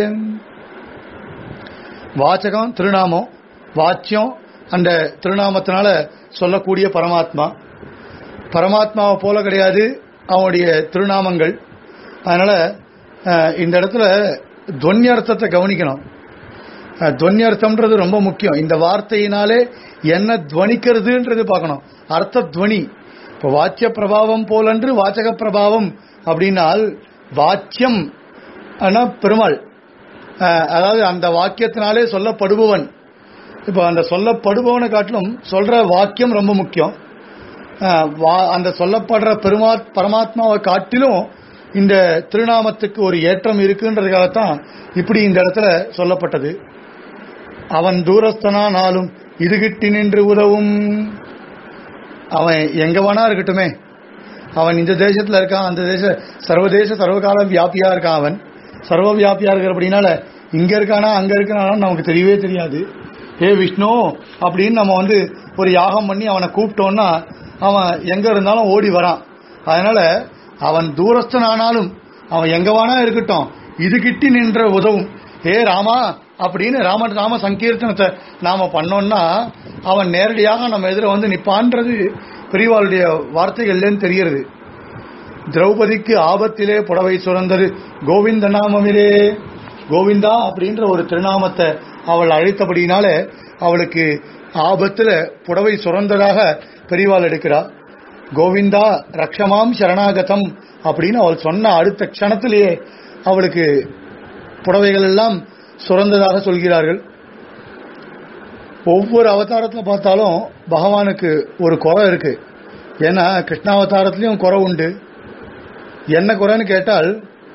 வாச்சகம் திருநாமம் வாச்சியம் அந்த திருநாமத்தினால சொல்லக்கூடிய பரமாத்மா பரமாத்மாவை போல கிடையாது அவனுடைய திருநாமங்கள் அதனால அஹ், இந்த இடத்துல துவன்யர்த்தத்தை கவனிக்கணும் அஹ், துவன்யர்த்தம்ன்றது ரொம்ப முக்கியம் இந்த வார்த்தையினாலே என்ன துவனிக்கிறதுன்றது பார்க்கணும் அர்த்த துவனி இப்போ வாச்சிய பிரபாவம் போலன்று வாச்சக பிரபாவம் அப்படின்னால் வாச்சியம் ஆனா பெருமாள் அஹ், அதாவது அந்த வாக்கியத்தினாலே சொல்லப்படுபவன் இப்போ அந்த சொல்லப்படுபவனை காட்டிலும் சொல்ற வாக்கியம் ரொம்ப முக்கியம் அஹ், வா- அந்த சொல்லப்படுற பெருமா பரமாத்மாவை காட்டிலும் இந்த திருநாமத்துக்கு ஒரு ஏற்றம் இருக்குன்றதுக்காகத்தான் இப்படி இந்த இடத்துல சொல்லப்பட்டது அவன் தூரஸ்தனானாலும் இதுகிட்டி நின்று உதவும் அவன் எங்க வேணா இருக்கட்டுமே அவன் இந்த தேசத்துல இருக்கான் அந்த தேச சர்வதேச சர்வகால வியாபியா இருக்கான் அவன் சர்வ வியாபியா இருக்கிற அப்படின்னால இங்க இருக்கானா அங்க இருக்கானா நமக்கு தெரியவே தெரியாது ஏ விஷ்ணு அப்படின்னு நம்ம வந்து ஒரு யாகம் பண்ணி அவனை கூப்பிட்டோம்னா அவன் எங்க இருந்தாலும் ஓடி வரான் அதனால அவன் தூரஸ்தனானாலும் அவன் எங்க வேணா இருக்கட்டும் இது கிட்டி நின்ற உதவும் ஏ ராமா அப்படின்னு ராம ராம சங்கீர்த்தனத்தை நாம பண்ணோம்னா அவன் நேரடியாக நம்ம எதிர வந்து நிப்பான்றது பெரியவாளுடைய வார்த்தைகள்லேன்னு தெரிகிறது திரௌபதிக்கு ஆபத்திலே புடவை சுரந்தது கோவிந்த நாமமிலே கோவிந்தா அப்படின்ற ஒரு திருநாமத்தை அவள் அழைத்தபடினாலே அவளுக்கு ஆபத்துல புடவை சுரந்ததாக பெரியவாள் எடுக்கிறா கோவிந்தா ரக்ஷமாம் சரணாகதம் அப்படின்னு அவள் சொன்ன அடுத்த க்ஷணத்திலேயே அவளுக்கு புடவைகள் எல்லாம் சுரந்ததாக சொல்கிறார்கள் ஒவ்வொரு அவதாரத்துல பார்த்தாலும் பகவானுக்கு ஒரு குறை இருக்கு ஏன்னா கிருஷ்ணாவதாரத்திலையும் குறை உண்டு என்ன குறைன்னு கேட்டால்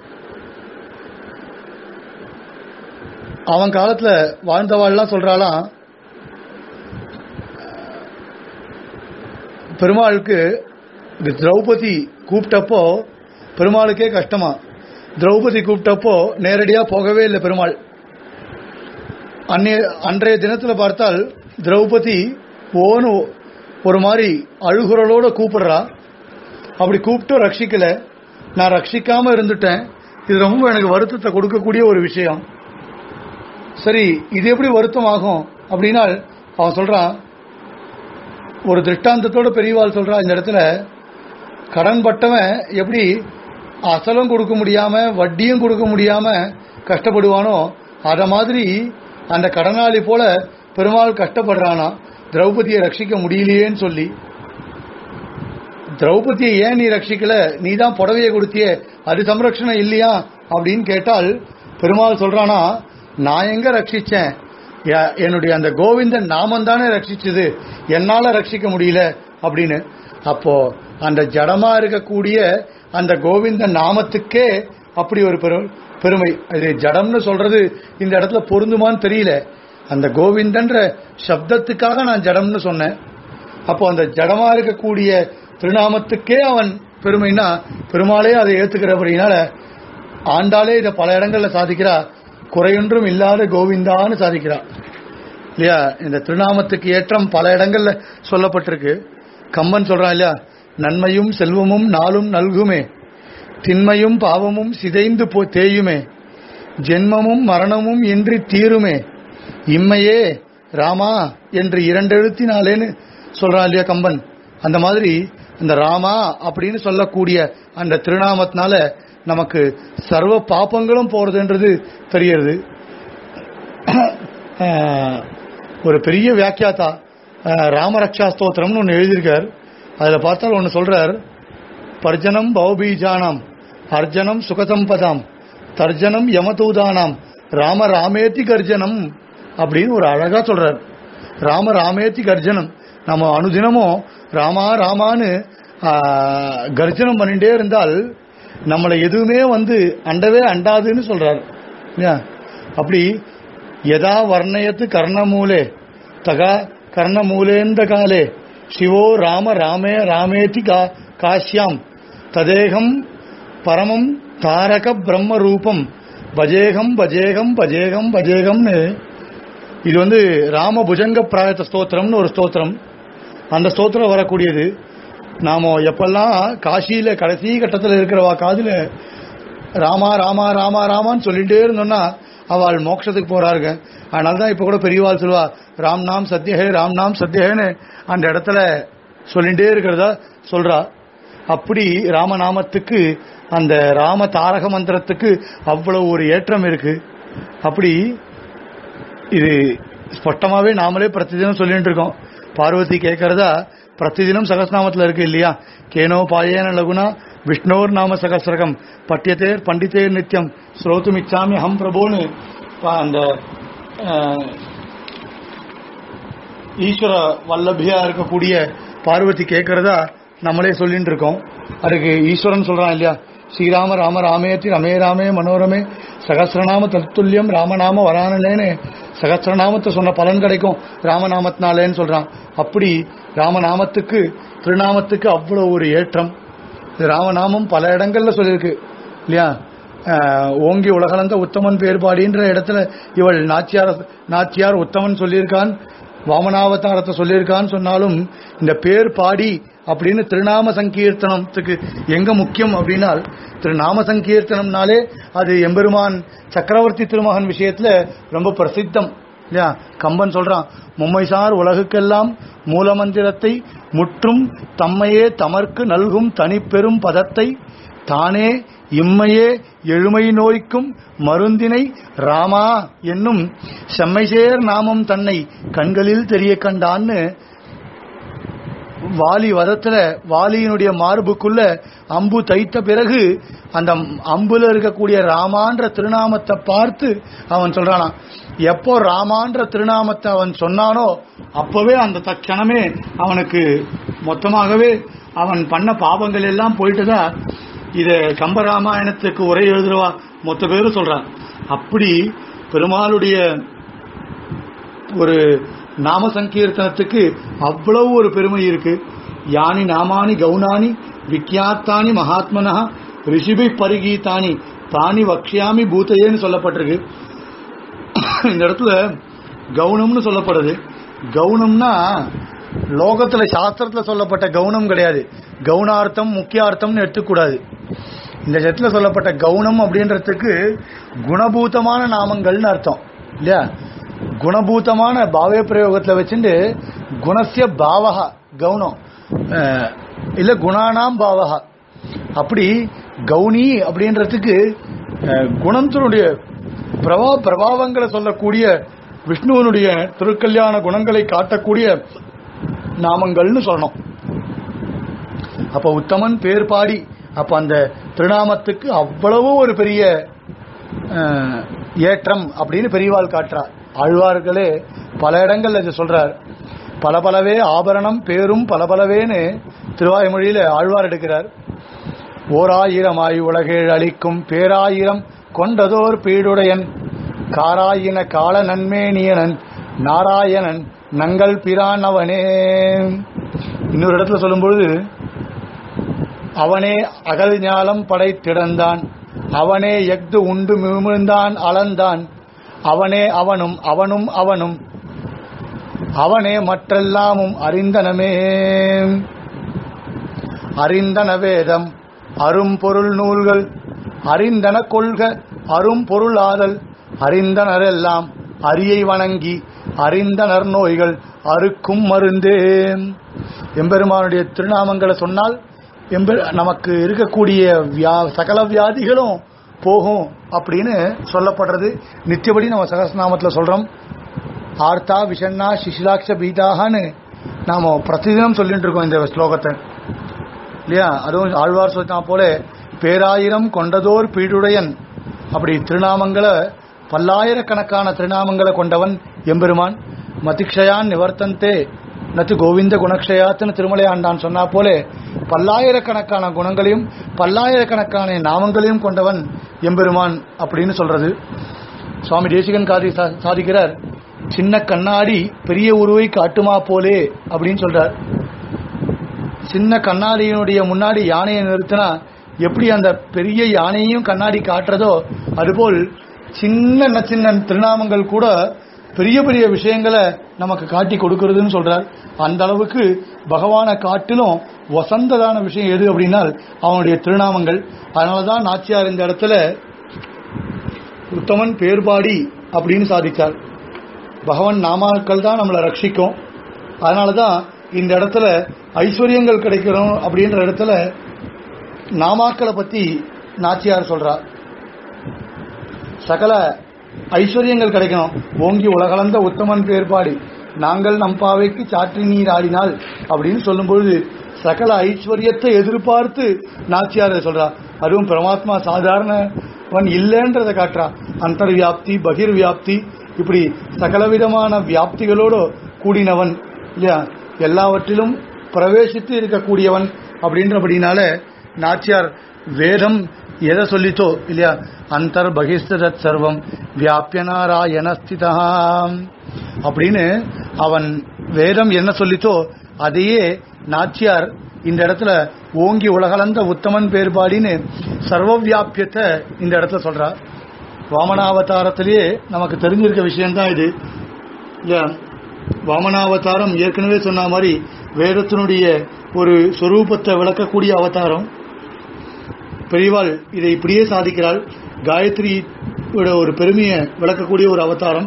அவன் காலத்துல வாழ்ந்தவாள்லாம் சொல்றாளாம் பெருமாளுக்கு இந்த திரௌபதி கூப்பிட்டப்போ பெருமாளுக்கே கஷ்டமா திரௌபதி கூப்பிட்டப்போ நேரடியா போகவே இல்லை பெருமாள் அன்னைய அன்றைய தினத்துல பார்த்தால் திரௌபதி ஓன்னு ஒரு மாதிரி அழுகுறலோட கூப்பிடுறா அப்படி கூப்பிட்டு ரட்சிக்கல நான் ரட்சிக்காம இருந்துட்டேன் இது ரொம்ப எனக்கு வருத்தத்தை கொடுக்கக்கூடிய ஒரு விஷயம் சரி இது எப்படி வருத்தம் ஆகும் அப்படின்னா அவன் சொல்றான் ஒரு திருஷ்டாந்தத்தோட பெரியவாள் சொல்றா இந்த இடத்துல கடன் பட்டவன் எப்படி அசலும் கொடுக்க முடியாம வட்டியும் கொடுக்க முடியாம கஷ்டப்படுவானோ அத மாதிரி அந்த கடனாளி போல பெருமாள் கஷ்டப்படுறானா திரௌபதியை ரட்சிக்க முடியலையேன்னு சொல்லி திரௌபதியை ஏன் நீ ரட்சிக்கல நீ தான் புடவையை கொடுத்தியே அது சம்ரட்சணம் இல்லையா அப்படின்னு கேட்டால் பெருமாள் சொல்றானா நான் எங்க ரட்சிச்சேன் எ- என்னுடைய அந்த கோவிந்தன் நாமம் தானே ரட்சிச்சது என்னால ரட்சிக்க முடியல அப்படின்னு அப்போ அந்த ஜடமா இருக்கக்கூடிய அந்த கோவிந்தன் நாமத்துக்கே அப்படி ஒரு பெரு- பெருமை அது ஜடம்னு சொல்றது இந்த இடத்துல பொருந்துமான்னு தெரியல அந்த கோவிந்தன்ற சப்தத்துக்காக நான் ஜடம்னு சொன்னேன் அப்போ அந்த ஜடமா இருக்கக்கூடிய திருநாமத்துக்கே அவன் பெருமைன்னா பெருமாளே அதை ஏத்துக்கிறபடினால ஆண்டாளே இதை பல இடங்கள்ல சாதிக்கிறா குறையொன்றும் இல்லாத கோவிந்தான்னு சாதிக்கிறா இல்லையா இந்த திருநாமத்துக்கு ஏற்றம் பல இடங்கள்ல சொல்லப்பட்டிருக்கு கம்பன் சொல்றான் இல்லையா நன்மையும் செல்வமும் நாளும் நல்குமே திண்மையும் பாவமும் சிதைந்து போ தேயுமே ஜென்மமும் மரணமும் இன்றி தீருமே இம்மையே ராமா என்று இரண்டெழுத்தினாலேன்னு சொல்றான் இல்லையா கம்பன் அந்த மாதிரி அந்த ராமா அப்படின்னு சொல்லக்கூடிய அந்த திருநாமத்தினால நமக்கு சர்வ பாப்பங்களும் போறதுன்றது தெரியறது ஆஹ், ஒரு பெரிய வியாக்கியாத்தா ஆஹ், ராமரக்ஷா ஸ்தோத்திரம்னு ஒன்று எழுதியிருக்கார் அதில் பார்த்தால் ஒன்று சொல்றார் பர்ஜனம் பௌபீஜானாம் அர்ஜனம் சுகசம்பதாம் தர்ஜனம் யமதூதானாம் ராம ராமேதி கர்ஜனம் அப்படின்னு ஒரு அழகா சொல்றார் ராம ராமேதி கர்ஜனம் நம்ம அனுதினமும் ராமா ராமான்னு ஆ, கர்ஜனம் பண்ணிட்டே இருந்தால் நம்மளை எதுவுமே வந்து அண்டவே அண்டாதுன்னு சொல்றார் இல்லையா? அப்படி யதா வர்ணயத்து கர்ணமூலே தகா கர்ணமூலேந்த காலே சிவோ ராம ராமே ராமேதி கா காஷ்யாம் ததேகம் பரமம் தாரக பிரம்ம ரூபம் பஜேகம் பஜேகம் பஜேகம் பஜேகம்னு இது வந்து ராம புஜங்க பிராயத்த ஸ்தோத்திரம்னு ஒரு ஸ்தோத்திரம் அந்த ஸ்தோத்திரம் வரக்கூடியது நாம எப்பெல்லாம் காசியில கடைசி கட்டத்தில் இருக்கிறவா காதுல ராமா ராமா ராமா ராமான்னு சொல்லிட்டே இருந்தோம்னா அவள் மோட்சத்துக்கு போறாருங்க அதனால தான் இப்ப கூட பெரியவாள் சொல்லுவா ராம் நாம் சத்யஹே ராம் நாம் சத்யஹேன்னு அந்த இடத்துல சொல்லிட்டே இருக்கிறதா சொல்றா அப்படி ராமநாமத்துக்கு அந்த ராம தாரக மந்திரத்துக்கு அவ்வளவு ஒரு ஏற்றம் இருக்கு அப்படி இது ஸ்பஷ்டமாவே நாமளே பிரதிதினம் சொல்லிட்டு இருக்கோம் பார்வதி கேட்கறதா பிரதிதினம் சகஸ்நாமத்துல இருக்கு இல்லையா கேனோ பாயேன லகுனா விஷ்ணோர் நாம சகசிரகம் பட்டியத்தேர் பண்டிதேர் நித்தியம் ஸ்ரோத்தும் இச்சாமி ஹம் பிரபோன்னு பா- அந்த அஹ், ஈஸ்வர வல்லபியா இருக்கக்கூடிய பார்வதி கேட்கறதா நம்மளே சொல்லிட்டு இருக்கோம் அதுக்கு ஈஸ்வரன் சொல்றான் இல்லையா ஸ்ரீராம ராம ராமேத்தி ரமே ராமே மனோரமே சகசிரநாம தத்துல்யம் ராமநாம வரானலேன்னு சகசிரநாமத்தை சொன்ன பலன் கிடைக்கும் ராமநாமத்தினாலேன்னு சொல்றான் அப்படி ராமநாமத்துக்கு திருநாமத்துக்கு அவ்வளவு ஒரு ஏற்றம் இது ராமநாமம் பல இடங்கள்ல சொல்லியிருக்கு இல்லையா ஆஹ், ஓங்கி உலகளந்த உத்தமன் பேர்பாடின்ற இடத்துல இவள் நாச்சியார் நாச்சியார் உத்தமன் சொல்லியிருக்கான் வாமனாவதாரத்தை சொல்லியிருக்கான்னு சொன்னாலும் இந்த பேர் பாடி அப்படின்னு திருநாம சங்கீர்த்தனத்துக்கு எங்க முக்கியம் அப்படின்னா திருநாம சங்கீர்த்தனம்னாலே அது எம்பெருமான் சக்கரவர்த்தி திருமகன் விஷயத்துல ரொம்ப பிரசித்தம் இல்லையா கம்பன் சொல்றான் மும்மைசார் உலகுக்கெல்லாம் மூலமந்திரத்தை முற்றும் தம்மையே தமர்க்கு நல்கும் தனிப்பெரும் பதத்தை தானே இம்மையே எழுமை நோய்க்கும் மருந்தினை ராமா என்னும் செம்மைசேர் நாமம் தன்னை கண்களில் தெரிய கண்டான்னு வாலி வதத்துல வாலியினுடைய மார்புக்குள்ள அம்பு தைத்த பிறகு அந்த அம்புல இருக்கக்கூடிய ராமான்ற திருநாமத்தை பார்த்து அவன் சொல்றானா எப்போ ராமான்ற திருநாமத்தை அவன் சொன்னானோ அப்பவே அந்த தட்சணமே அவனுக்கு மொத்தமாகவே அவன் பண்ண பாவங்கள் எல்லாம் போயிட்டுதா இத கம்பராமாயணத்துக்கு உரை எழுதுறவா மொத்த பேரும் சொல்றான் அப்படி பெருமாளுடைய ஒரு நாம சங்கீர்த்தனத்துக்கு அவ்வளவு ஒரு பெருமை இருக்கு யானி நாமானி கவுனானி விக்யாத்தானி மகாத்மனா ரிஷிபி பரிகீதானி தானி வக்ஷியாமி பூத்தையேன்னு சொல்லப்பட்டிருக்கு இந்த இடத்துல கவுனம்னு சொல்லப்படுது கவுனம்னா லோகத்துல சாஸ்திரத்துல சொல்லப்பட்ட கவுனம் கிடையாது கவுனார்த்தம் முக்கியார்த்தம்னு எடுத்துக்கூடாது இந்த இடத்துல சொல்லப்பட்ட கவுனம் அப்படின்றதுக்கு குணபூதமான நாமங்கள்னு அர்த்தம் இல்லையா குணபூதமான பாவே பிரயோகத்துல வச்சுட்டு குணசிய பாவகா கவுனம் அஹ், இல்ல குணானாம் பாவகா அப்படி கவுனி அப்படின்றதுக்கு அஹ், குணத்தினுடைய பிரபா பிரபாவங்களை சொல்லக்கூடிய விஷ்ணுவனுடைய திருக்கல்யாண குணங்களை காட்டக்கூடிய நாமங்கள்னு சொல்லணும் அப்ப உத்தமன் பேர் பாடி அப்ப அந்த திருநாமத்துக்கு அவ்வளவு ஒரு பெரிய அஹ், ஏற்றம் அப்படின்னு பெரியவாள் காட்டுறார் ஆழ்வார்களே பல இடங்கள்ல இது சொல்றார் பலபலவே ஆபரணம் பேரும் பலபலவேன்னு திருவாய்மொழியில ஆழ்வார் எடுக்கிறார் ஓராயிரமாய் உலகேழ் அளிக்கும் பேராயிரம் கொண்டதோர் பீடுடையன் காராயின கால நன்மேனியனன் நாராயணன் நங்கள் பிரான் அவனே இன்னொரு இடத்துல சொல்லும்பொழுது அவனே அகல் ஞாலம் படைத்திடந்தான் அவனே எஃது உண்டு மிமிழ்ந்தான் அளந்தான் அவனே அவனும் அவனும் அவனும் அவனே மற்றெல்லாமும் அறிந்தனமே அறிந்தன வேதம் அரும்பொருள் நூல்கள் அறிந்தன கொள்க அரும்பொருள் ஆதல் அறிந்தனரெல்லாம் அரியை வணங்கி அறிந்தனர் நோய்கள் அறுக்கும் மருந்தே எம்பெருமானுடைய திருநாமங்களை சொன்னால் எம்பெ நமக்கு இருக்கக்கூடிய வியா சகல வியாதிகளும் போகும் அப்படின்னு சொல்லப்படுறது நித்தியபடி நம்ம சகசநாமத்தில் சொல்றோம் ஆர்த்தா விஷண்ணா சிசிலாட்ச பீதாகான்னு நாம பிரதிதினம் சொல்லிட்டு இருக்கோம் இந்த ஸ்லோகத்தை இல்லையா அதுவும் ஆழ்வார் சொன்னா போல பேராயிரம் கொண்டதோர் பீடுடையன் அப்படி திருநாமங்களை பல்லாயிரக்கணக்கான திருநாமங்களை கொண்டவன் எம்பெருமான் மதிக்ஷயான் நிவர்த்தந்தே நத்து கோவிந்த குணக்ஷயாத்துன்னு திருமலை ஆண்டான் சொன்னா போல பல்லாயிரக்கணக்கான குணங்களையும் பல்லாயிரக்கணக்கான நாமங்களையும் கொண்டவன் எம்பெருமான் அப்படின்னு சொல்றது சுவாமி தேசிகன் காதி சா- சாதிக்கிறார் சின்ன கண்ணாடி பெரிய உருவை காட்டுமா போலே அப்படின்னு சொல்றார் சின்ன கண்ணாடியினுடைய முன்னாடி யானையை நிறுத்தினா எப்படி அந்த பெரிய யானையையும் கண்ணாடி காட்டுறதோ அதுபோல் சின்ன சின்ன திருநாமங்கள் கூட பெரிய பெரிய விஷயங்களை நமக்கு காட்டி கொடுக்கறதுன்னு சொல்றார் அந்த அளவுக்கு பகவானை காட்டிலும் வசந்ததான விஷயம் எது அப்படின்னா அவனுடைய திருநாமங்கள் அதனாலதான் நாச்சியார் இந்த இடத்துல உத்தமன் பேர்பாடி அப்படின்னு சாதிச்சார் பகவான் நாமாக்கள் தான் நம்மளை ரட்சிக்கும் அதனாலதான் இந்த இடத்துல ஐஸ்வர்யங்கள் கிடைக்கிறோம் அப்படின்ற இடத்துல நாமாக்களை பத்தி நாச்சியார் சொல்றார் சகல ஐஸ்வர்யங்கள் கிடைக்கணும் ஓங்கி உலகளந்த உத்தமன் பேர்பாடி நாங்கள் நம் பாவைக்கு சாற்றி நீர் ஆடினால் அப்படின்னு சொல்லும்பொழுது சகல ஐஸ்வர்யத்தை எதிர்பார்த்து நாச்சியார் இதை சொல்றா அதுவும் பரமாத்மா சாதாரணவன் இல்லைன்றதை காட்டுறா அந்தர் வியாப்தி பகிர் வியாப்தி இப்படி சகலவிதமான வியாப்திகளோடு கூடினவன் இல்லையா எல்லாவற்றிலும் பிரவேசித்து இருக்கக்கூடியவன் அப்படின்றபடினால நாச்சியார் வேதம் எதை சொல்லித்தோ இல்லையா அந்தர் பகிஸ்தத் சர்வம் வியாபிய நாராயணஸ்திதா அப்படின்னு அவன் வேதம் என்ன சொல்லித்தோ அதையே நாச்சியார் இந்த இடத்துல ஓங்கி உலகளந்த உத்தமன் பேர்பாடின்னு சர்வ வியாபியத்தை இந்த இடத்துல சொல்றா வாமனாவதாரத்திலேயே நமக்கு தெரிஞ்சிருக்க விஷயம்தான் இது இல்லையா வாமனாவதாரம் ஏற்கனவே சொன்ன மாதிரி வேதத்தினுடைய ஒரு சொரூபத்தை விளக்கக்கூடிய அவதாரம் பெரியவாள் இதை இப்படியே சாதிக்கிறாள் காயத்ரி ஒரு பெருமையை விளக்கக்கூடிய ஒரு அவதாரம்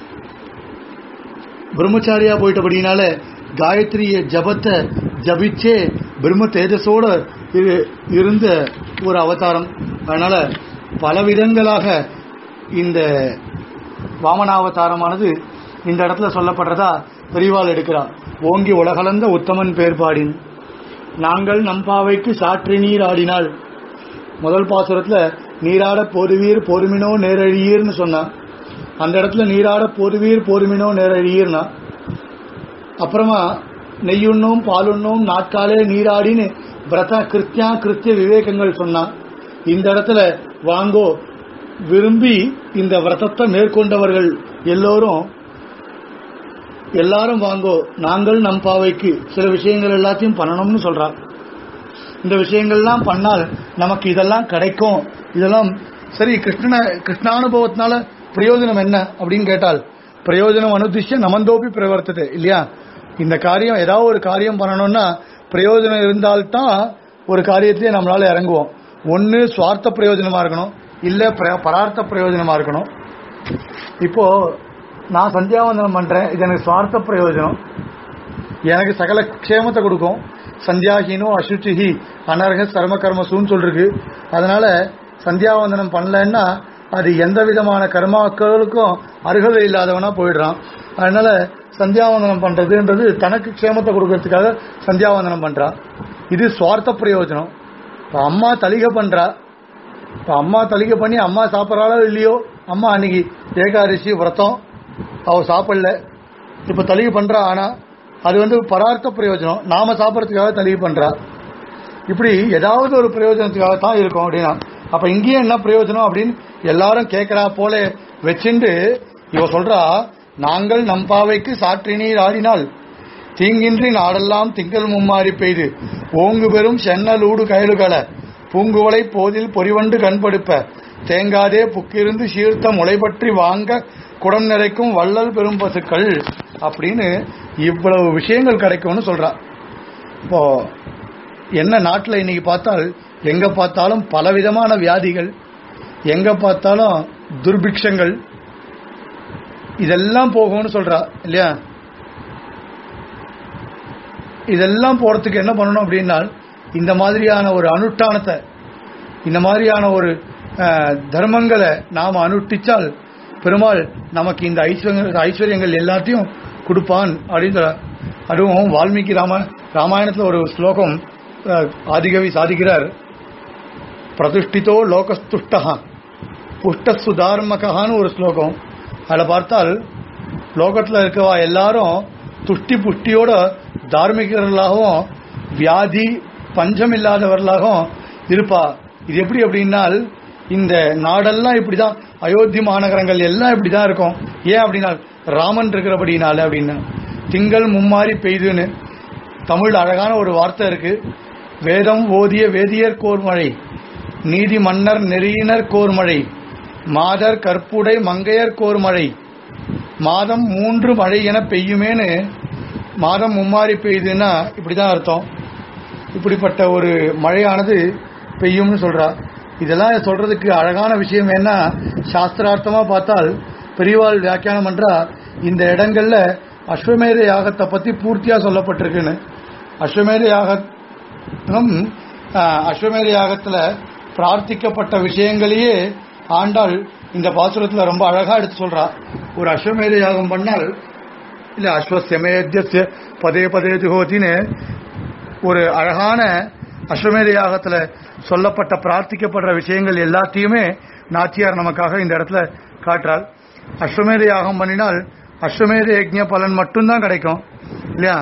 பிரம்மச்சாரியா போயிட்டபடினால காயத்ரிய ஜபத்தை ஜபிச்சே பிரம்ம தேஜஸோட இரு- இருந்த ஒரு அவதாரம் அதனால பல விதங்களாக இந்த வாமனாவதாரமானது இந்த இடத்துல சொல்லப்படுறதா பெரியவாள் எடுக்கிறார் ஓங்கி உலகளந்த உத்தமன் பேர்பாடின் நாங்கள் நம்பாவைக்கு சாற்றி நீர் ஆடினால் முதல் பாசுரத்துல நீராட போருவீர் போருமினோ நேரழியீர்னு சொன்னா அந்த இடத்துல நீராட போருவீர் போருமினோ நேரழியீர்னா அப்புறமா நெய்யுண்ணும் பாலுண்ணும் நாட்காலே நீராடின்னு பிரத கிருத்தியா கிருத்திய விவேகங்கள் சொன்னா இந்த இடத்துல வாங்கோ விரும்பி இந்த விரதத்தை மேற்கொண்டவர்கள் எல்லோரும் எல்லாரும் வாங்கோ நாங்கள் நம் பாவைக்கு சில விஷயங்கள் எல்லாத்தையும் பண்ணணும்னு சொல்றார் இந்த விஷயங்கள்லாம் பண்ணால் நமக்கு இதெல்லாம் கிடைக்கும் இதெல்லாம் சரி கிருஷ்ணன கிருஷ்ணானுபவத்தினால பிரயோஜனம் என்ன அப்படின்னு கேட்டால் பிரயோஜனம் அனுதிஷ்ய நமந்தோப்பி பிரவர்த்தது இல்லையா இந்த காரியம் ஏதாவது ஒரு காரியம் பண்ணணும்னா பிரயோஜனம் இருந்தால்தான் ஒரு காரியத்திலே நம்மளால இறங்குவோம் ஒன்னு சுவார்த்த பிரயோஜனமா இருக்கணும் இல்ல பிர- பரார்த்த பிரயோஜனமா இருக்கணும் இப்போ நான் சந்தியாவந்தனம் பண்றேன் இது எனக்கு சுவார்த்த பிரயோஜனம் எனக்கு சகல க்ஷேமத்தை கொடுக்கும் சந்தியாஹீனோ அசுச்சிஹி அனர்ஹ சர்ம கர்மசூன்னு சொல்லிருக்கு அதனால சந்தியாவந்தனம் பண்ணலன்னா அது எந்த விதமான கர்மாக்களுக்கும் அருகதை இல்லாதவனா போயிடுறான் அதனால சந்தியாவந்தனம் பண்றதுன்றது தனக்கு க்ஷேமத்தை கொடுக்கறதுக்காக சந்தியாவந்தனம் பண்றான் இது சுவார்த்த பிரயோஜனம் இப்ப அம்மா தலிகை பண்றா இப்ப அம்மா தலிகை பண்ணி அம்மா சாப்பிட்றாளோ இல்லையோ அம்மா அன்னைக்கு ஏகாதசி விரதம் அவ சாப்பிடல இப்ப தலிகை பண்றா ஆனா அது வந்து பரார்த்த பிரயோஜனம் நாம சாப்பிடறதுக்காக தலிகை பண்றா இப்படி ஏதாவது ஒரு பிரயோஜனத்துக்காக தான் இருக்கும் அப்படின்னா அப்ப இங்கேயும் என்ன பிரயோஜனம் அப்படின்னு எல்லாரும் கேட்கறா போல வச்சுண்டு இவ சொல்றா நாங்கள் நம் பாவைக்கு சாற்றி நீர் ஆடினால் தீங்கின்றி நாடெல்லாம் திங்கள் மும்மாறி பெய்து ஓங்கு பெரும் சென்னலூடு கயலுகள பூங்குவளை போதில் பொறிவண்டு கண்படுப்ப தேங்காதே புக்கிருந்து சீர்த்த முளைபற்றி வாங்க குடம் நிறைக்கும் வள்ளல் பெரும் பசுக்கள் அப்படின்னு இவ்வளவு விஷயங்கள் கிடைக்கும்னு சொல்றா இப்போ என்ன நாட்டில் இன்னைக்கு பார்த்தால் எங்க பார்த்தாலும் பலவிதமான வியாதிகள் எங்க பார்த்தாலும் துர்பிக்ஷங்கள் இதெல்லாம் போகும்னு சொல்றா இல்லையா இதெல்லாம் போறதுக்கு என்ன பண்ணணும் அப்படின்னா இந்த மாதிரியான ஒரு அனுஷ்டானத்தை இந்த மாதிரியான ஒரு அஹ், தர்மங்களை நாம அனுஷ்டிச்சால் பெருமாள் நமக்கு இந்த ஐஸ்வர்ய ஐஸ்வர்யங்கள் எல்லாத்தையும் கொடுப்பான் அப்படின்னு சொல்றார். அதுவும் வால்மீகி ராம ராமாயணத்துல ஒரு ஸ்லோகம் அஹ், ஆதிகவி சாதிக்கிறார் பிரதிஷ்டிதோ லோகஸ்துஷ்டா புஷ்ட சுதார்மகான்னு ஒரு ஸ்லோகம் அதில் பார்த்தால் லோகத்தில் இருக்கவா எல்லாரும் துஷ்டி புஷ்டியோட தார்மிகர்களாகவும் வியாதி பஞ்சம் இல்லாதவர்களாகவும் இருப்பா இது எப்படி அப்படின்னால் இந்த நாடெல்லாம் இப்படிதான் அயோத்தி மாநகரங்கள் எல்லாம் இப்படிதான் இருக்கும் ஏன் அப்படின்னா ராமன் இருக்கிறபடினால அப்படின்னு திங்கள் மும்மாறி பெய்துன்னு தமிழ் அழகான ஒரு வார்த்தை இருக்கு வேதம் ஓதிய வேதியர் கோர்மழை நீதி மன்னர் நெறியினர் கோர்மழை மாதர் கற்புடை மங்கையர் கோர்மழை மாதம் மூன்று மழை என பெய்யுமேன்னு மாதம் மும்மாறி பெய்யுதுன்னா இப்படிதான் அர்த்தம் இப்படிப்பட்ட ஒரு மழையானது பெய்யும்னு சொல்றா இதெல்லாம் சொல்றதுக்கு அழகான விஷயம் என்ன சாஸ்திரார்த்தமா பார்த்தால் பெரியவாள் வியாக்கியானம் பண்றா இந்த இடங்கள்ல அஸ்வமேத யாகத்தை பத்தி பூர்த்தியா சொல்லப்பட்டிருக்குன்னு அஸ்வமேத யாகம் ஆஹ், அஸ்வமேத யாகத்துல பிரார்த்திக்கப்பட்ட விஷயங்களையே ஆண்டாள் இந்த பாசுரத்துல ரொம்ப அழகா எடுத்து சொல்றா ஒரு அஸ்வமேத யாகம் பண்ணால் இல்ல அஸ்வசியமேத்திய பதே பதே ஜுகோத்தின்னு ஒரு அழகான அஸ்வமேத யாகத்துல சொல்லப்பட்ட பிரார்த்திக்கப்படுற விஷயங்கள் எல்லாத்தையுமே நாச்சியார் நமக்காக இந்த இடத்துல காட்டுறாள் அஸ்வமேத யாகம் பண்ணினால் அஸ்வமேத யஜ்ஞ பலன் மட்டும்தான் கிடைக்கும் இல்லையா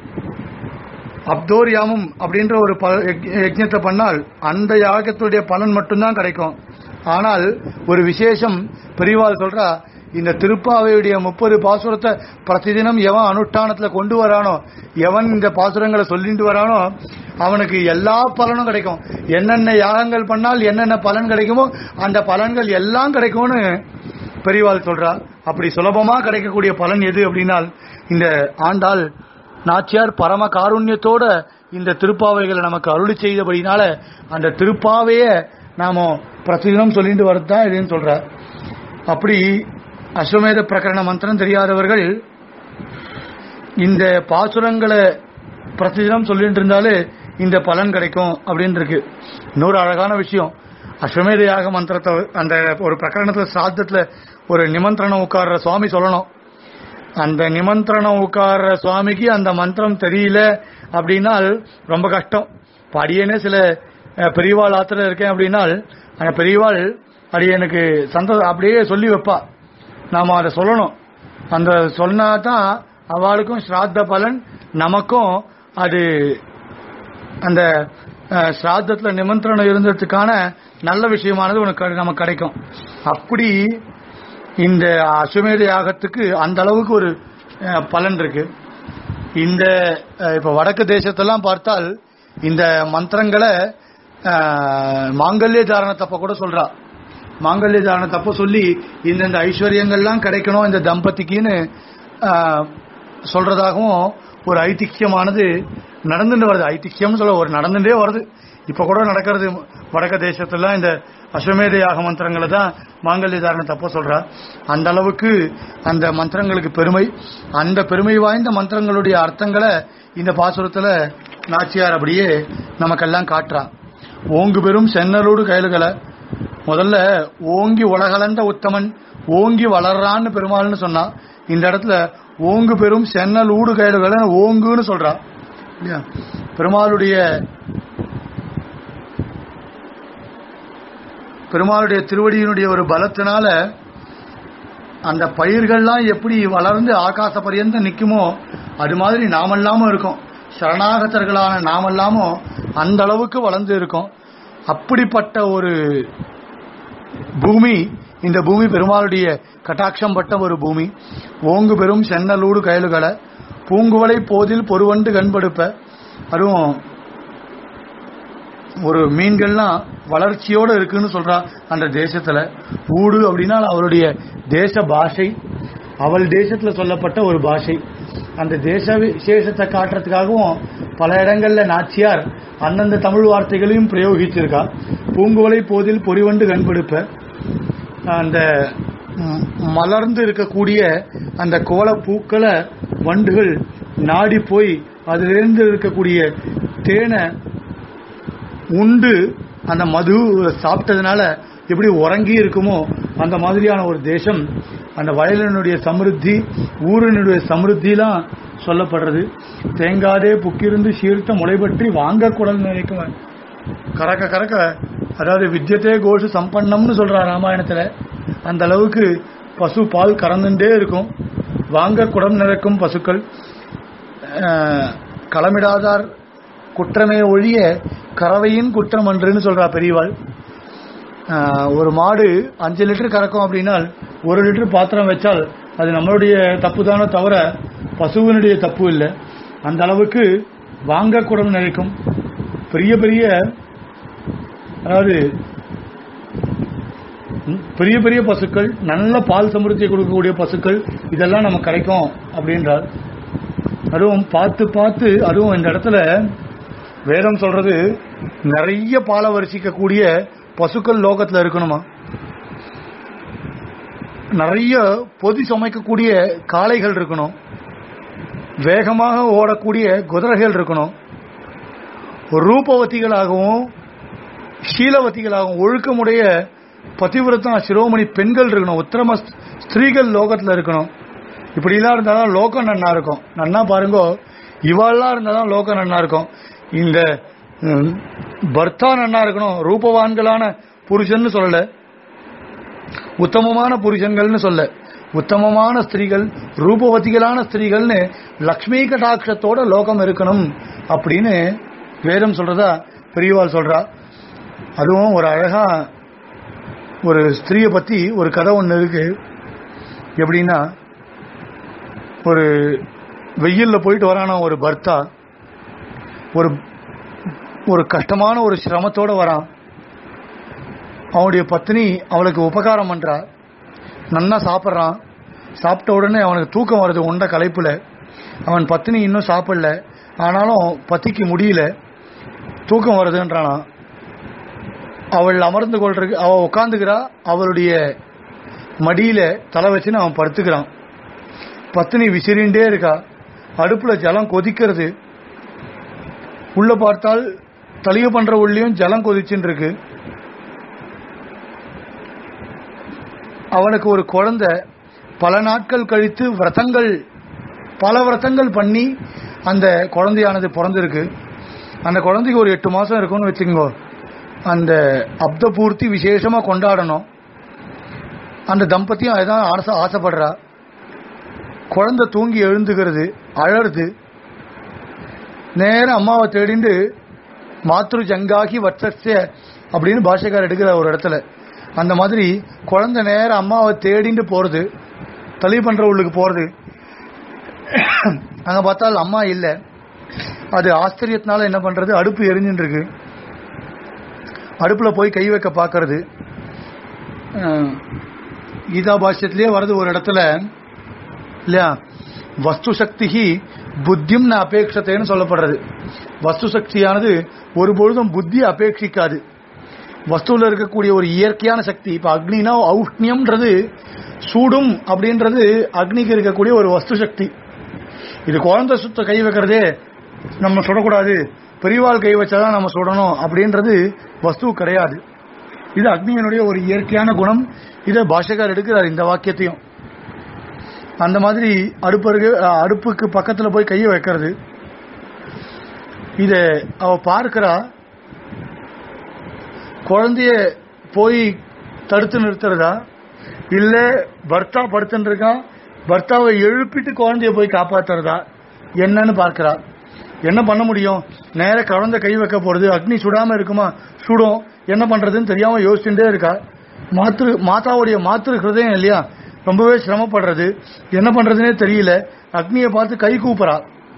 அப்தோர் யாமம் அப்படின்ற ஒரு ப- யஜ்- யஜ்ஞத்தை பண்ணால் அந்த யாகத்துடைய பலன் மட்டும்தான் கிடைக்கும் ஆனால் ஒரு விசேஷம் பெரியவாள் சொல்றா இந்த திருப்பாவையுடைய முப்பது பாசுரத்தை பிரதிதினம் எவன் அனுஷ்டானத்துல கொண்டு வரானோ எவன் இந்த பாசுரங்களை சொல்லிட்டு வரானோ அவனுக்கு எல்லா பலனும் கிடைக்கும் என்னென்ன யாகங்கள் பண்ணால் என்னென்ன பலன் கிடைக்குமோ அந்த பலன்கள் எல்லாம் கிடைக்கும்னு பெரியவாள் சொல்றா அப்படி சுலபமா கிடைக்கக்கூடிய பலன் எது அப்படின்னால் இந்த ஆண்டாள் நாச்சியார் பரம காருண்யத்தோட இந்த திருப்பாவைகளை நமக்கு அருளி செய்தபடினால அந்த திருப்பாவைய நாம பிரதிதினம் சொல்லிட்டு வரதுதான் இதுன்னு சொல்றார் அப்படி அஸ்வமேத பிரகரண மந்திரம் தெரியாதவர்கள் இந்த பாசுரங்களை பிரதிதினம் சொல்லிட்டு இருந்தாலே இந்த பலன் கிடைக்கும் அப்படின்னு இருக்கு இன்னொரு அழகான விஷயம் அஸ்வமேத யாக மந்திரத்தை அந்த ஒரு பிரகரணத்துல சாத்தத்துல ஒரு நிமந்திரணம் உட்கார்ற சுவாமி சொல்லணும் அந்த நிமந்திரணம் உட்கார்ற சுவாமிக்கு அந்த மந்திரம் தெரியல அப்படின்னால் ரொம்ப கஷ்டம் இப்ப அடியேனே சில அஹ், பெரியவாள் ஆத்திர இருக்கேன் அப்படின்னால் அந்த பெரியவாள் அடியனுக்கு சந்த அப்படியே சொல்லி வைப்பா நாம அதை சொல்லணும் அந்த சொன்னா தான் அவளுக்கும் ஸ்ராத்த பலன் நமக்கும் அது அந்த அஹ், ஸ்ராத்தத்துல நிமந்திரணம் இருந்ததுக்கான நல்ல விஷயமானது உனக்கு நமக்கு கிடைக்கும் அப்படி இந்த அஸ்வமேத யாகத்துக்கு அந்த அளவுக்கு ஒரு அஹ், பலன் இருக்கு இந்த அஹ், இப்ப வடக்கு தேசத்தெல்லாம் பார்த்தால் இந்த மந்திரங்களை அஹ், மாங்கல்ய தாரணத்தப்ப கூட சொல்றா மாங்கல்ய தாரண தப்ப சொல்லி இந்தந்த ஐஸ்வர்யங்கள்லாம் கிடைக்கணும் இந்த தம்பதிக்குன்னு ஆஹ், சொல்றதாகவும் ஒரு ஐதிக்கியமானது நடந்துட்டு வருது ஐதிக்கியம் சொல்ல ஒரு நடந்துட்டே வருது இப்ப கூட நடக்கிறது வடக்க தேசத்துல இந்த அஸ்வமேத யாக மந்திரங்களை தான் மாங்கல்ய தாரண தப்ப சொல்றா அந்த அளவுக்கு அந்த மந்திரங்களுக்கு பெருமை அந்த பெருமை வாய்ந்த மந்திரங்களுடைய அர்த்தங்களை இந்த பாசுரத்துல நாச்சியார் அப்படியே நமக்கெல்லாம் காட்டுறா ஓங்கு பெரும் சென்னலோடு கயல்களை முதல்ல ஓங்கி உலகளந்த உத்தமன் ஓங்கி வளர்றான்னு பெருமாள்னு சொன்னா இந்த இடத்துல ஓங்கு பெரும் சென்னல் ஊடு கயல்களை ஓங்குன்னு சொல்றா இல்லையா பெருமாளுடைய பெருமாளுடைய திருவடியினுடைய ஒரு பலத்தினால அந்த பயிர்கள்லாம் எப்படி வளர்ந்து ஆகாச பரியந்தம் நிக்குமோ அது மாதிரி நாமெல்லாமும் இருக்கும் சரணாகத்தர்களான நாமெல்லாமும் அந்த அளவுக்கு வளர்ந்து இருக்கோம் அப்படிப்பட்ட ஒரு பூமி இந்த பூமி பெருமாளுடைய கட்டாட்சம் பட்ட ஒரு பூமி ஓங்கு பெரும் சென்னலூடு கயலுகளை பூங்குவலை போதில் பொறுவண்டு கண்படுப்ப அதுவும் ஒரு மீன்கள்லாம் வளர்ச்சியோட இருக்குன்னு சொல்றா அந்த தேசத்துல ஊடு அப்படின்னா அவருடைய தேச பாஷை அவள் தேசத்துல சொல்லப்பட்ட ஒரு பாஷை அந்த தேச விசேஷத்தை காட்டுறதுக்காகவும் பல இடங்கள்ல நாச்சியார் அந்தந்த தமிழ் வார்த்தைகளையும் பிரயோகிச்சிருக்கா பூங்குவலை போதில் பொறிவண்டு கண்படுப்ப அந்த ம், மலர்ந்து இருக்கக்கூடிய அந்த கோல பூக்களை வண்டுகள் நாடி போய் அதிலிருந்து இருக்கக்கூடிய தேனை உண்டு அந்த மது சாப்பிட்டதுனால எப்படி உறங்கி இருக்குமோ அந்த மாதிரியான ஒரு தேசம் அந்த வயலினுடைய சமிருத்தி ஊரினுடைய சமிருத்திலாம் சொல்லப்படுறது தேங்காதே புக்கிருந்து சீர்த்த முளைபற்றி வாங்க குடல் நினைக்குவேன் கறக்க கறக்க அதாவது வித்யத்தே கோஷு சம்பன்னம்னு சொல்றா ராமாயணத்துல அந்த அளவுக்கு பசு பால் கறந்துட்டே இருக்கும் வாங்க குடம் நிறைக்கும் பசுக்கள் அஹ், களமிடாதார் குற்றமே ஒழிய கறவையின் குற்றம் அன்றுன்னு சொல்றா பெரியவாள் ஆஹ், ஒரு மாடு அஞ்சு லிட்டர் கறக்கும் அப்படின்னா ஒரு லிட்டர் பாத்திரம் வச்சால் அது நம்மளுடைய தப்பு தானே தவிர பசுவினுடைய தப்பு இல்லை அந்த அளவுக்கு வாங்க குடம் நினைக்கும் பெரிய பெரிய அதாவது ம், பெரிய பெரிய பசுக்கள் நல்ல பால் சமிருத்தியை கொடுக்கக்கூடிய பசுக்கள் இதெல்லாம் நமக்கு கிடைக்கும் அப்படின்றார் அதுவும் பார்த்து பார்த்து அதுவும் இந்த இடத்துல வேதம் சொல்றது நிறைய பாலை வரிசிக்கக்கூடிய பசுக்கள் லோகத்துல இருக்கணுமா நிறைய பொதி சுமைக்கக்கூடிய காளைகள் இருக்கணும் வேகமாக ஓடக்கூடிய குதிரைகள் இருக்கணும் ரூபவதிகளாகவும் சீலவதிகளாகவும் ஒழுக்கமுடைய பதிவிரதம் சிரோமணி பெண்கள் இருக்கணும் உத்தரம ஸ்திரீகள் லோகத்துல இருக்கணும் இப்படிலாம் இருந்தாதான் லோகம் நன்னா இருக்கும் நன்னா பாருங்க இவாள்லாம் இருந்தாதான் லோகம் நன்னா இருக்கும் இந்த ம், பர்த்தா நன்னா இருக்கணும் ரூபவான்களான புருஷன்னு சொல்லல உத்தமமான புருஷன்கள்னு சொல்ல உத்தமமான ஸ்திரீகள் ரூபவதிகளான ஸ்திரீகள்னு லக்ஷ்மி கடாட்சத்தோட லோகம் இருக்கணும் அப்படின்னு வேதம் சொல்றதா பெரியவாள் சொல்றா அதுவும் ஒரு அழகா ஒரு ஸ்திரீயை பத்தி ஒரு கதை ஒன்று இருக்கு எப்படின்னா ஒரு வெயில்ல போயிட்டு வரான ஒரு பர்த்தா ஒரு ஒரு கஷ்டமான ஒரு சிரமத்தோட வரான் அவனுடைய பத்னி அவளுக்கு உபகாரம் பண்றா நன்னா சாப்பிட்றான் சாப்பிட்ட உடனே அவனுக்கு தூக்கம் வருது உண்ட களைப்புல அவன் பத்னி இன்னும் சாப்பிடல ஆனாலும் பத்திக்கு முடியல தூக்கம் வருதுன்றானா அவள் அமர்ந்து கொள்றதுக்கு அவ உட்காந்துக்கிறா அவளுடைய மடியில தலை வச்சுன்னு அவன் படுத்துக்கிறான் பத்தினி விசிறிண்டே இருக்கா அடுப்புல ஜலம் கொதிக்கிறது உள்ள பார்த்தால் தலிய பண்ற உள்ளியும் ஜலம் கொதிச்சுன்னு இருக்கு அவனுக்கு ஒரு குழந்தை பல நாட்கள் கழித்து விரதங்கள் பல விரதங்கள் பண்ணி அந்த குழந்தையானது பிறந்திருக்கு அந்த குழந்தைக்கு ஒரு எட்டு மாசம் இருக்கும்னு வச்சுக்கோங்க அந்த அப்த பூர்த்தி விசேஷமா கொண்டாடணும் அந்த தம்பதியும் அதுதான் ஆசை ஆசைப்படுறா குழந்தை தூங்கி எழுந்துக்கிறது அழறது நேர அம்மாவை தேடிண்டு மாத்ரு ஜங்காகி வட்சஸ்ய அப்படின்னு பாஷைக்கார் எடுக்கிற ஒரு இடத்துல அந்த மாதிரி குழந்தை நேர அம்மாவை தேடிண்டு போறது தலி பண்ற உள்ளுக்கு போறது அங்க பார்த்தால் அம்மா இல்ல அது ஆச்சரியத்தினால என்ன பண்றது அடுப்பு எரிஞ்சுட்டு இருக்கு அடுப்புல போய் கை வைக்க பாக்குறது அஹ், கீதா பாஷ்யத்திலேயே வருது ஒரு இடத்துல இல்லையா வஸ்து சக்தி புத்தியும் அபேட்சத்தைன்னு சொல்லப்படுறது வஸ்து சக்தியானது ஒருபொழுதும் புத்தி அபேட்சிக்காது வஸ்துவில் இருக்கக்கூடிய ஒரு இயற்கையான சக்தி இப்ப அக்னினா ஔஷ்ணியம்ன்றது சூடும் அப்படின்றது அக்னிக்கு இருக்கக்கூடிய ஒரு வஸ்து சக்தி இது குழந்தை சுத்த கை வைக்கிறதே நம்ம சுடக்கூடாது பெரியவாள் கை வச்சாதான் நம்ம சுடணும் அப்படின்றது வஸ்து கிடையாது இது அக்னியினுடைய ஒரு இயற்கையான குணம் இதை பாஷகார் எடுக்கிறார் இந்த வாக்கியத்தையும் அந்த மாதிரி அடுப்பருக்கு அடுப்புக்கு பக்கத்துல போய் கையை வைக்கிறது இத அவ பார்க்கிறா குழந்தைய போய் தடுத்து நிறுத்துறதா இல்ல பர்த்தா படுத்துன்னு இருக்கான் பர்த்தாவை எழுப்பிட்டு குழந்தைய போய் காப்பாத்துறதா என்னன்னு பார்க்கிறா என்ன பண்ண முடியும் நேர குழந்தை கை வைக்க போறது அக்னி சுடாம இருக்குமா சுடும் என்ன பண்றதுன்னு தெரியாம யோசிச்சுட்டே இருக்கா மாத்திரு மாதாவுடைய மாத்திரு ஹிருதயம் இல்லையா ரொம்பவே சிரமப்படுறது என்ன பண்றதுனே தெரியல அக்னியை பார்த்து கை கூப்புறா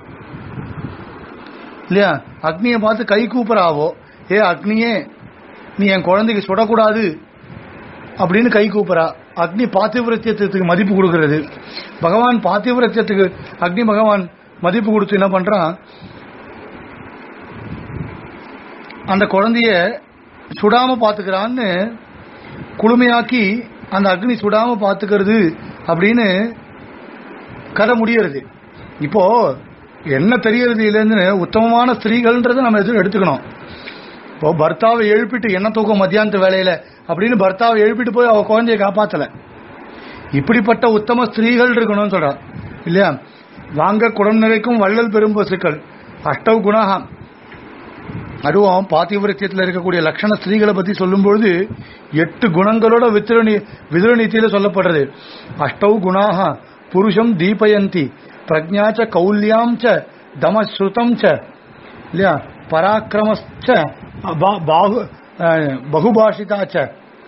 இல்லையா அக்னியை பார்த்து கை கூப்புறாவோ ஏ அக்னியே நீ என் குழந்தைக்கு சுடக்கூடாது அப்படின்னு கை கூப்புறா அக்னி பாத்திவிரத்தியத்துக்கு மதிப்பு கொடுக்கிறது பகவான் பாத்திவிரத்தியத்துக்கு அக்னி பகவான் மதிப்பு கொடுத்து என்ன பண்றான் அந்த குழந்தைய சுடாம பாத்துக்கிறான்னு குளுமையாக்கி அந்த அக்னி சுடாம பாத்துக்கிறது அப்படின்னு கதை முடியறது இப்போ என்ன தெரியறது இல்லைன்னு உத்தமமான ஸ்திரீகள்ன்றதை நம்ம எதுவும் எடுத்துக்கணும் இப்போ பர்த்தாவை எழுப்பிட்டு என்ன தூக்கம் மத்தியானத்து வேலையில அப்படின்னு பர்த்தாவை எழுப்பிட்டு போய் அவ குழந்தைய காப்பாத்தல இப்படிப்பட்ட உத்தம ஸ்திரீகள் இருக்கணும்னு சொல்றா இல்லையா வாங்க குடம் நிறைக்கும் வள்ளல் பெரும் பசுக்கள் அஷ்டவ் குணாகம் அதுவும் பாத்திவிரத்தியத்தில் இருக்கக்கூடிய லட்சண ஸ்திரீகளை பத்தி சொல்லும்பொழுது எட்டு குணங்களோட வித்திரணி விதுரநீதியில சொல்லப்படுறது அஷ்டவ் குணாக புருஷம் தீபயந்தி பிரஜாச்ச கௌல்யாம் ச தமஸ்ருதம் ச இல்லையா பராக்கிரமச்ச பா- பாகு அஹ், பகுபாஷிதா ச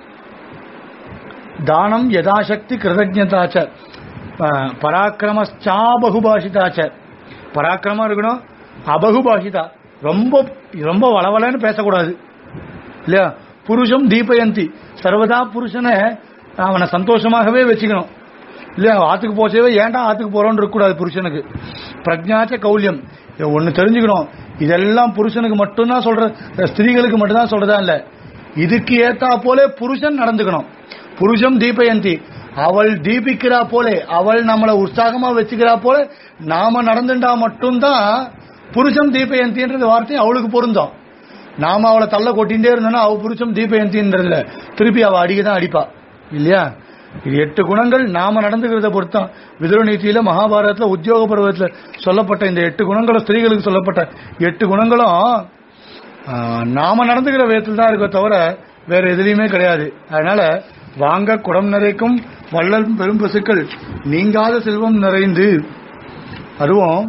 தானம் யதாசக்தி கிருதஜதா ச அஹ், பராக்கிரமச்சா பகுபாஷிதா ச பராக்கிரமம் இருக்கணும் அபகுபாஷிதா ரொம்ப ரொம்ப வளவலன்னு பேசக்கூடாது இல்லையா புருஷம் தீபயந்தி சர்வதா புருஷனை அவனை சந்தோஷமாகவே வச்சுக்கணும் இல்லையா ஆத்துக்கு போச்சவே ஏன்டா ஆத்துக்கு போறோம்னு இருக்கக்கூடாது புருஷனுக்கு பிரஜாச்ச கௌல்யம் இதை ஒண்ணு தெரிஞ்சுக்கணும் இதெல்லாம் புருஷனுக்கு மட்டும்தான் சொல்ற ஸ்திரீகளுக்கு மட்டும்தான் சொல்றதா இல்ல இதுக்கு ஏத்தா போல புருஷன் நடந்துக்கணும் புருஷம் தீபயந்தி அவள் தீபிக்கிறா போலே அவள் நம்மளை உற்சாகமா வச்சுக்கிறா போல நாம நடந்துட்டா மட்டும்தான் புருஷம் தீபயந்தின்றது வார்த்தை அவளுக்கு பொருந்தோம் நாம அவளை தள்ள கொட்டிகிட்டே இருந்தோம்னா அவ புருஷம் தீபயந்தின்றதுல திருப்பி அவ அடிக்க தான் அடிப்பா இல்லையா இது எட்டு குணங்கள் நாம நடந்துக்கிறத பொறுத்தான் விதுரநீதியில மகாபாரதத்துல உத்தியோக பருவத்துல சொல்லப்பட்ட இந்த எட்டு குணங்களும் ஸ்திரீகளுக்கு சொல்லப்பட்ட எட்டு குணங்களும் ஆ, நாம நடந்துக்கிற விதத்தில் தான் இருக்கே தவிர வேற எதுலையுமே கிடையாது அதனால வாங்க குடம் நிறைக்கும் வள்ளல் பெரும் பசுக்கள் நீங்காத செல்வம் நிறைந்து அதுவும்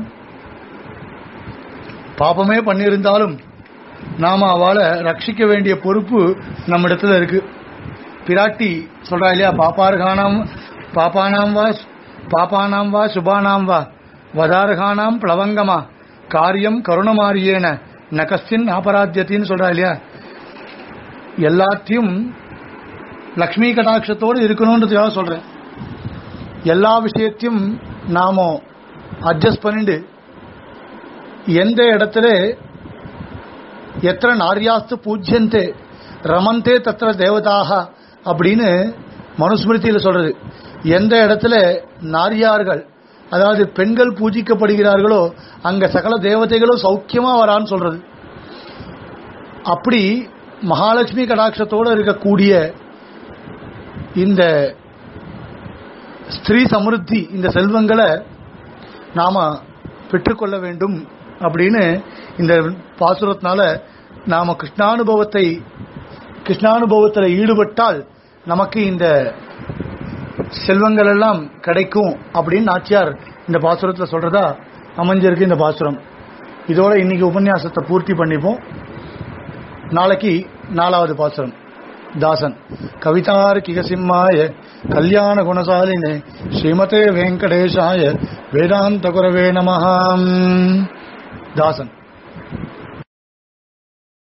பாபமே பண்ணியிருந்தாலும் நாம அவளை ரட்சிக்க வேண்டிய பொறுப்பு நம்ம இடத்துல இருக்கு பிராட்டி சொல்றா இல்லையா பாப்பார்கானாம் பாப்பானாம் வா பாப்பானாம் வா சுபானாம் வா வதார்கானாம் பிளவங்கமா காரியம் கருணமாரியேன நகஸ்தின் அபராத்தியத்தின்னு சொல்றா இல்லையா எல்லாத்தையும் லக்ஷ்மி கடாட்சத்தோடு இருக்கணும்ன்றதுக்காக சொல்றேன் எல்லா விஷயத்தையும் நாம அட்ஜஸ்ட் பண்ணிட்டு எந்த இடத்துல எத்தனை நாரியாஸ்து பூஜ்யந்தே ரமந்தே தத்திர தேவதாக அப்படின்னு மனுஸ்மிருதியில் சொல்றது எந்த இடத்துல நாரியார்கள் அதாவது பெண்கள் பூஜிக்கப்படுகிறார்களோ அங்க சகல தேவதைகளும் சௌக்கியமா வரான்னு சொல்றது அப்படி மகாலட்சுமி கடாட்சத்தோடு இருக்கக்கூடிய இந்த ஸ்திரீ சமிருத்தி இந்த செல்வங்களை நாம பெற்றுக்கொள்ள வேண்டும் அப்படின்னு இந்த பாசுரத்தினால நாம கிருஷ்ணானுபவத்தை கிருஷ்ணானுபவத்தில் ஈடுபட்டால் நமக்கு இந்த செல்வங்கள் எல்லாம் கிடைக்கும் அப்படின்னு நாச்சியார் இந்த பாசுரத்தில் சொல்றதா அமைஞ்சிருக்கு இந்த பாசுரம் இதோட இன்னைக்கு உபன்யாசத்தை பூர்த்தி பண்ணிப்போம் நாளைக்கு நாலாவது பாசுரம் தாசன் கவிதார்க்கிக சிம்மாய கல்யாண குணசாலினே ஸ்ரீமதே வெங்கடேஷாய வேதாந்த குரவே நமஹாம் தாசன்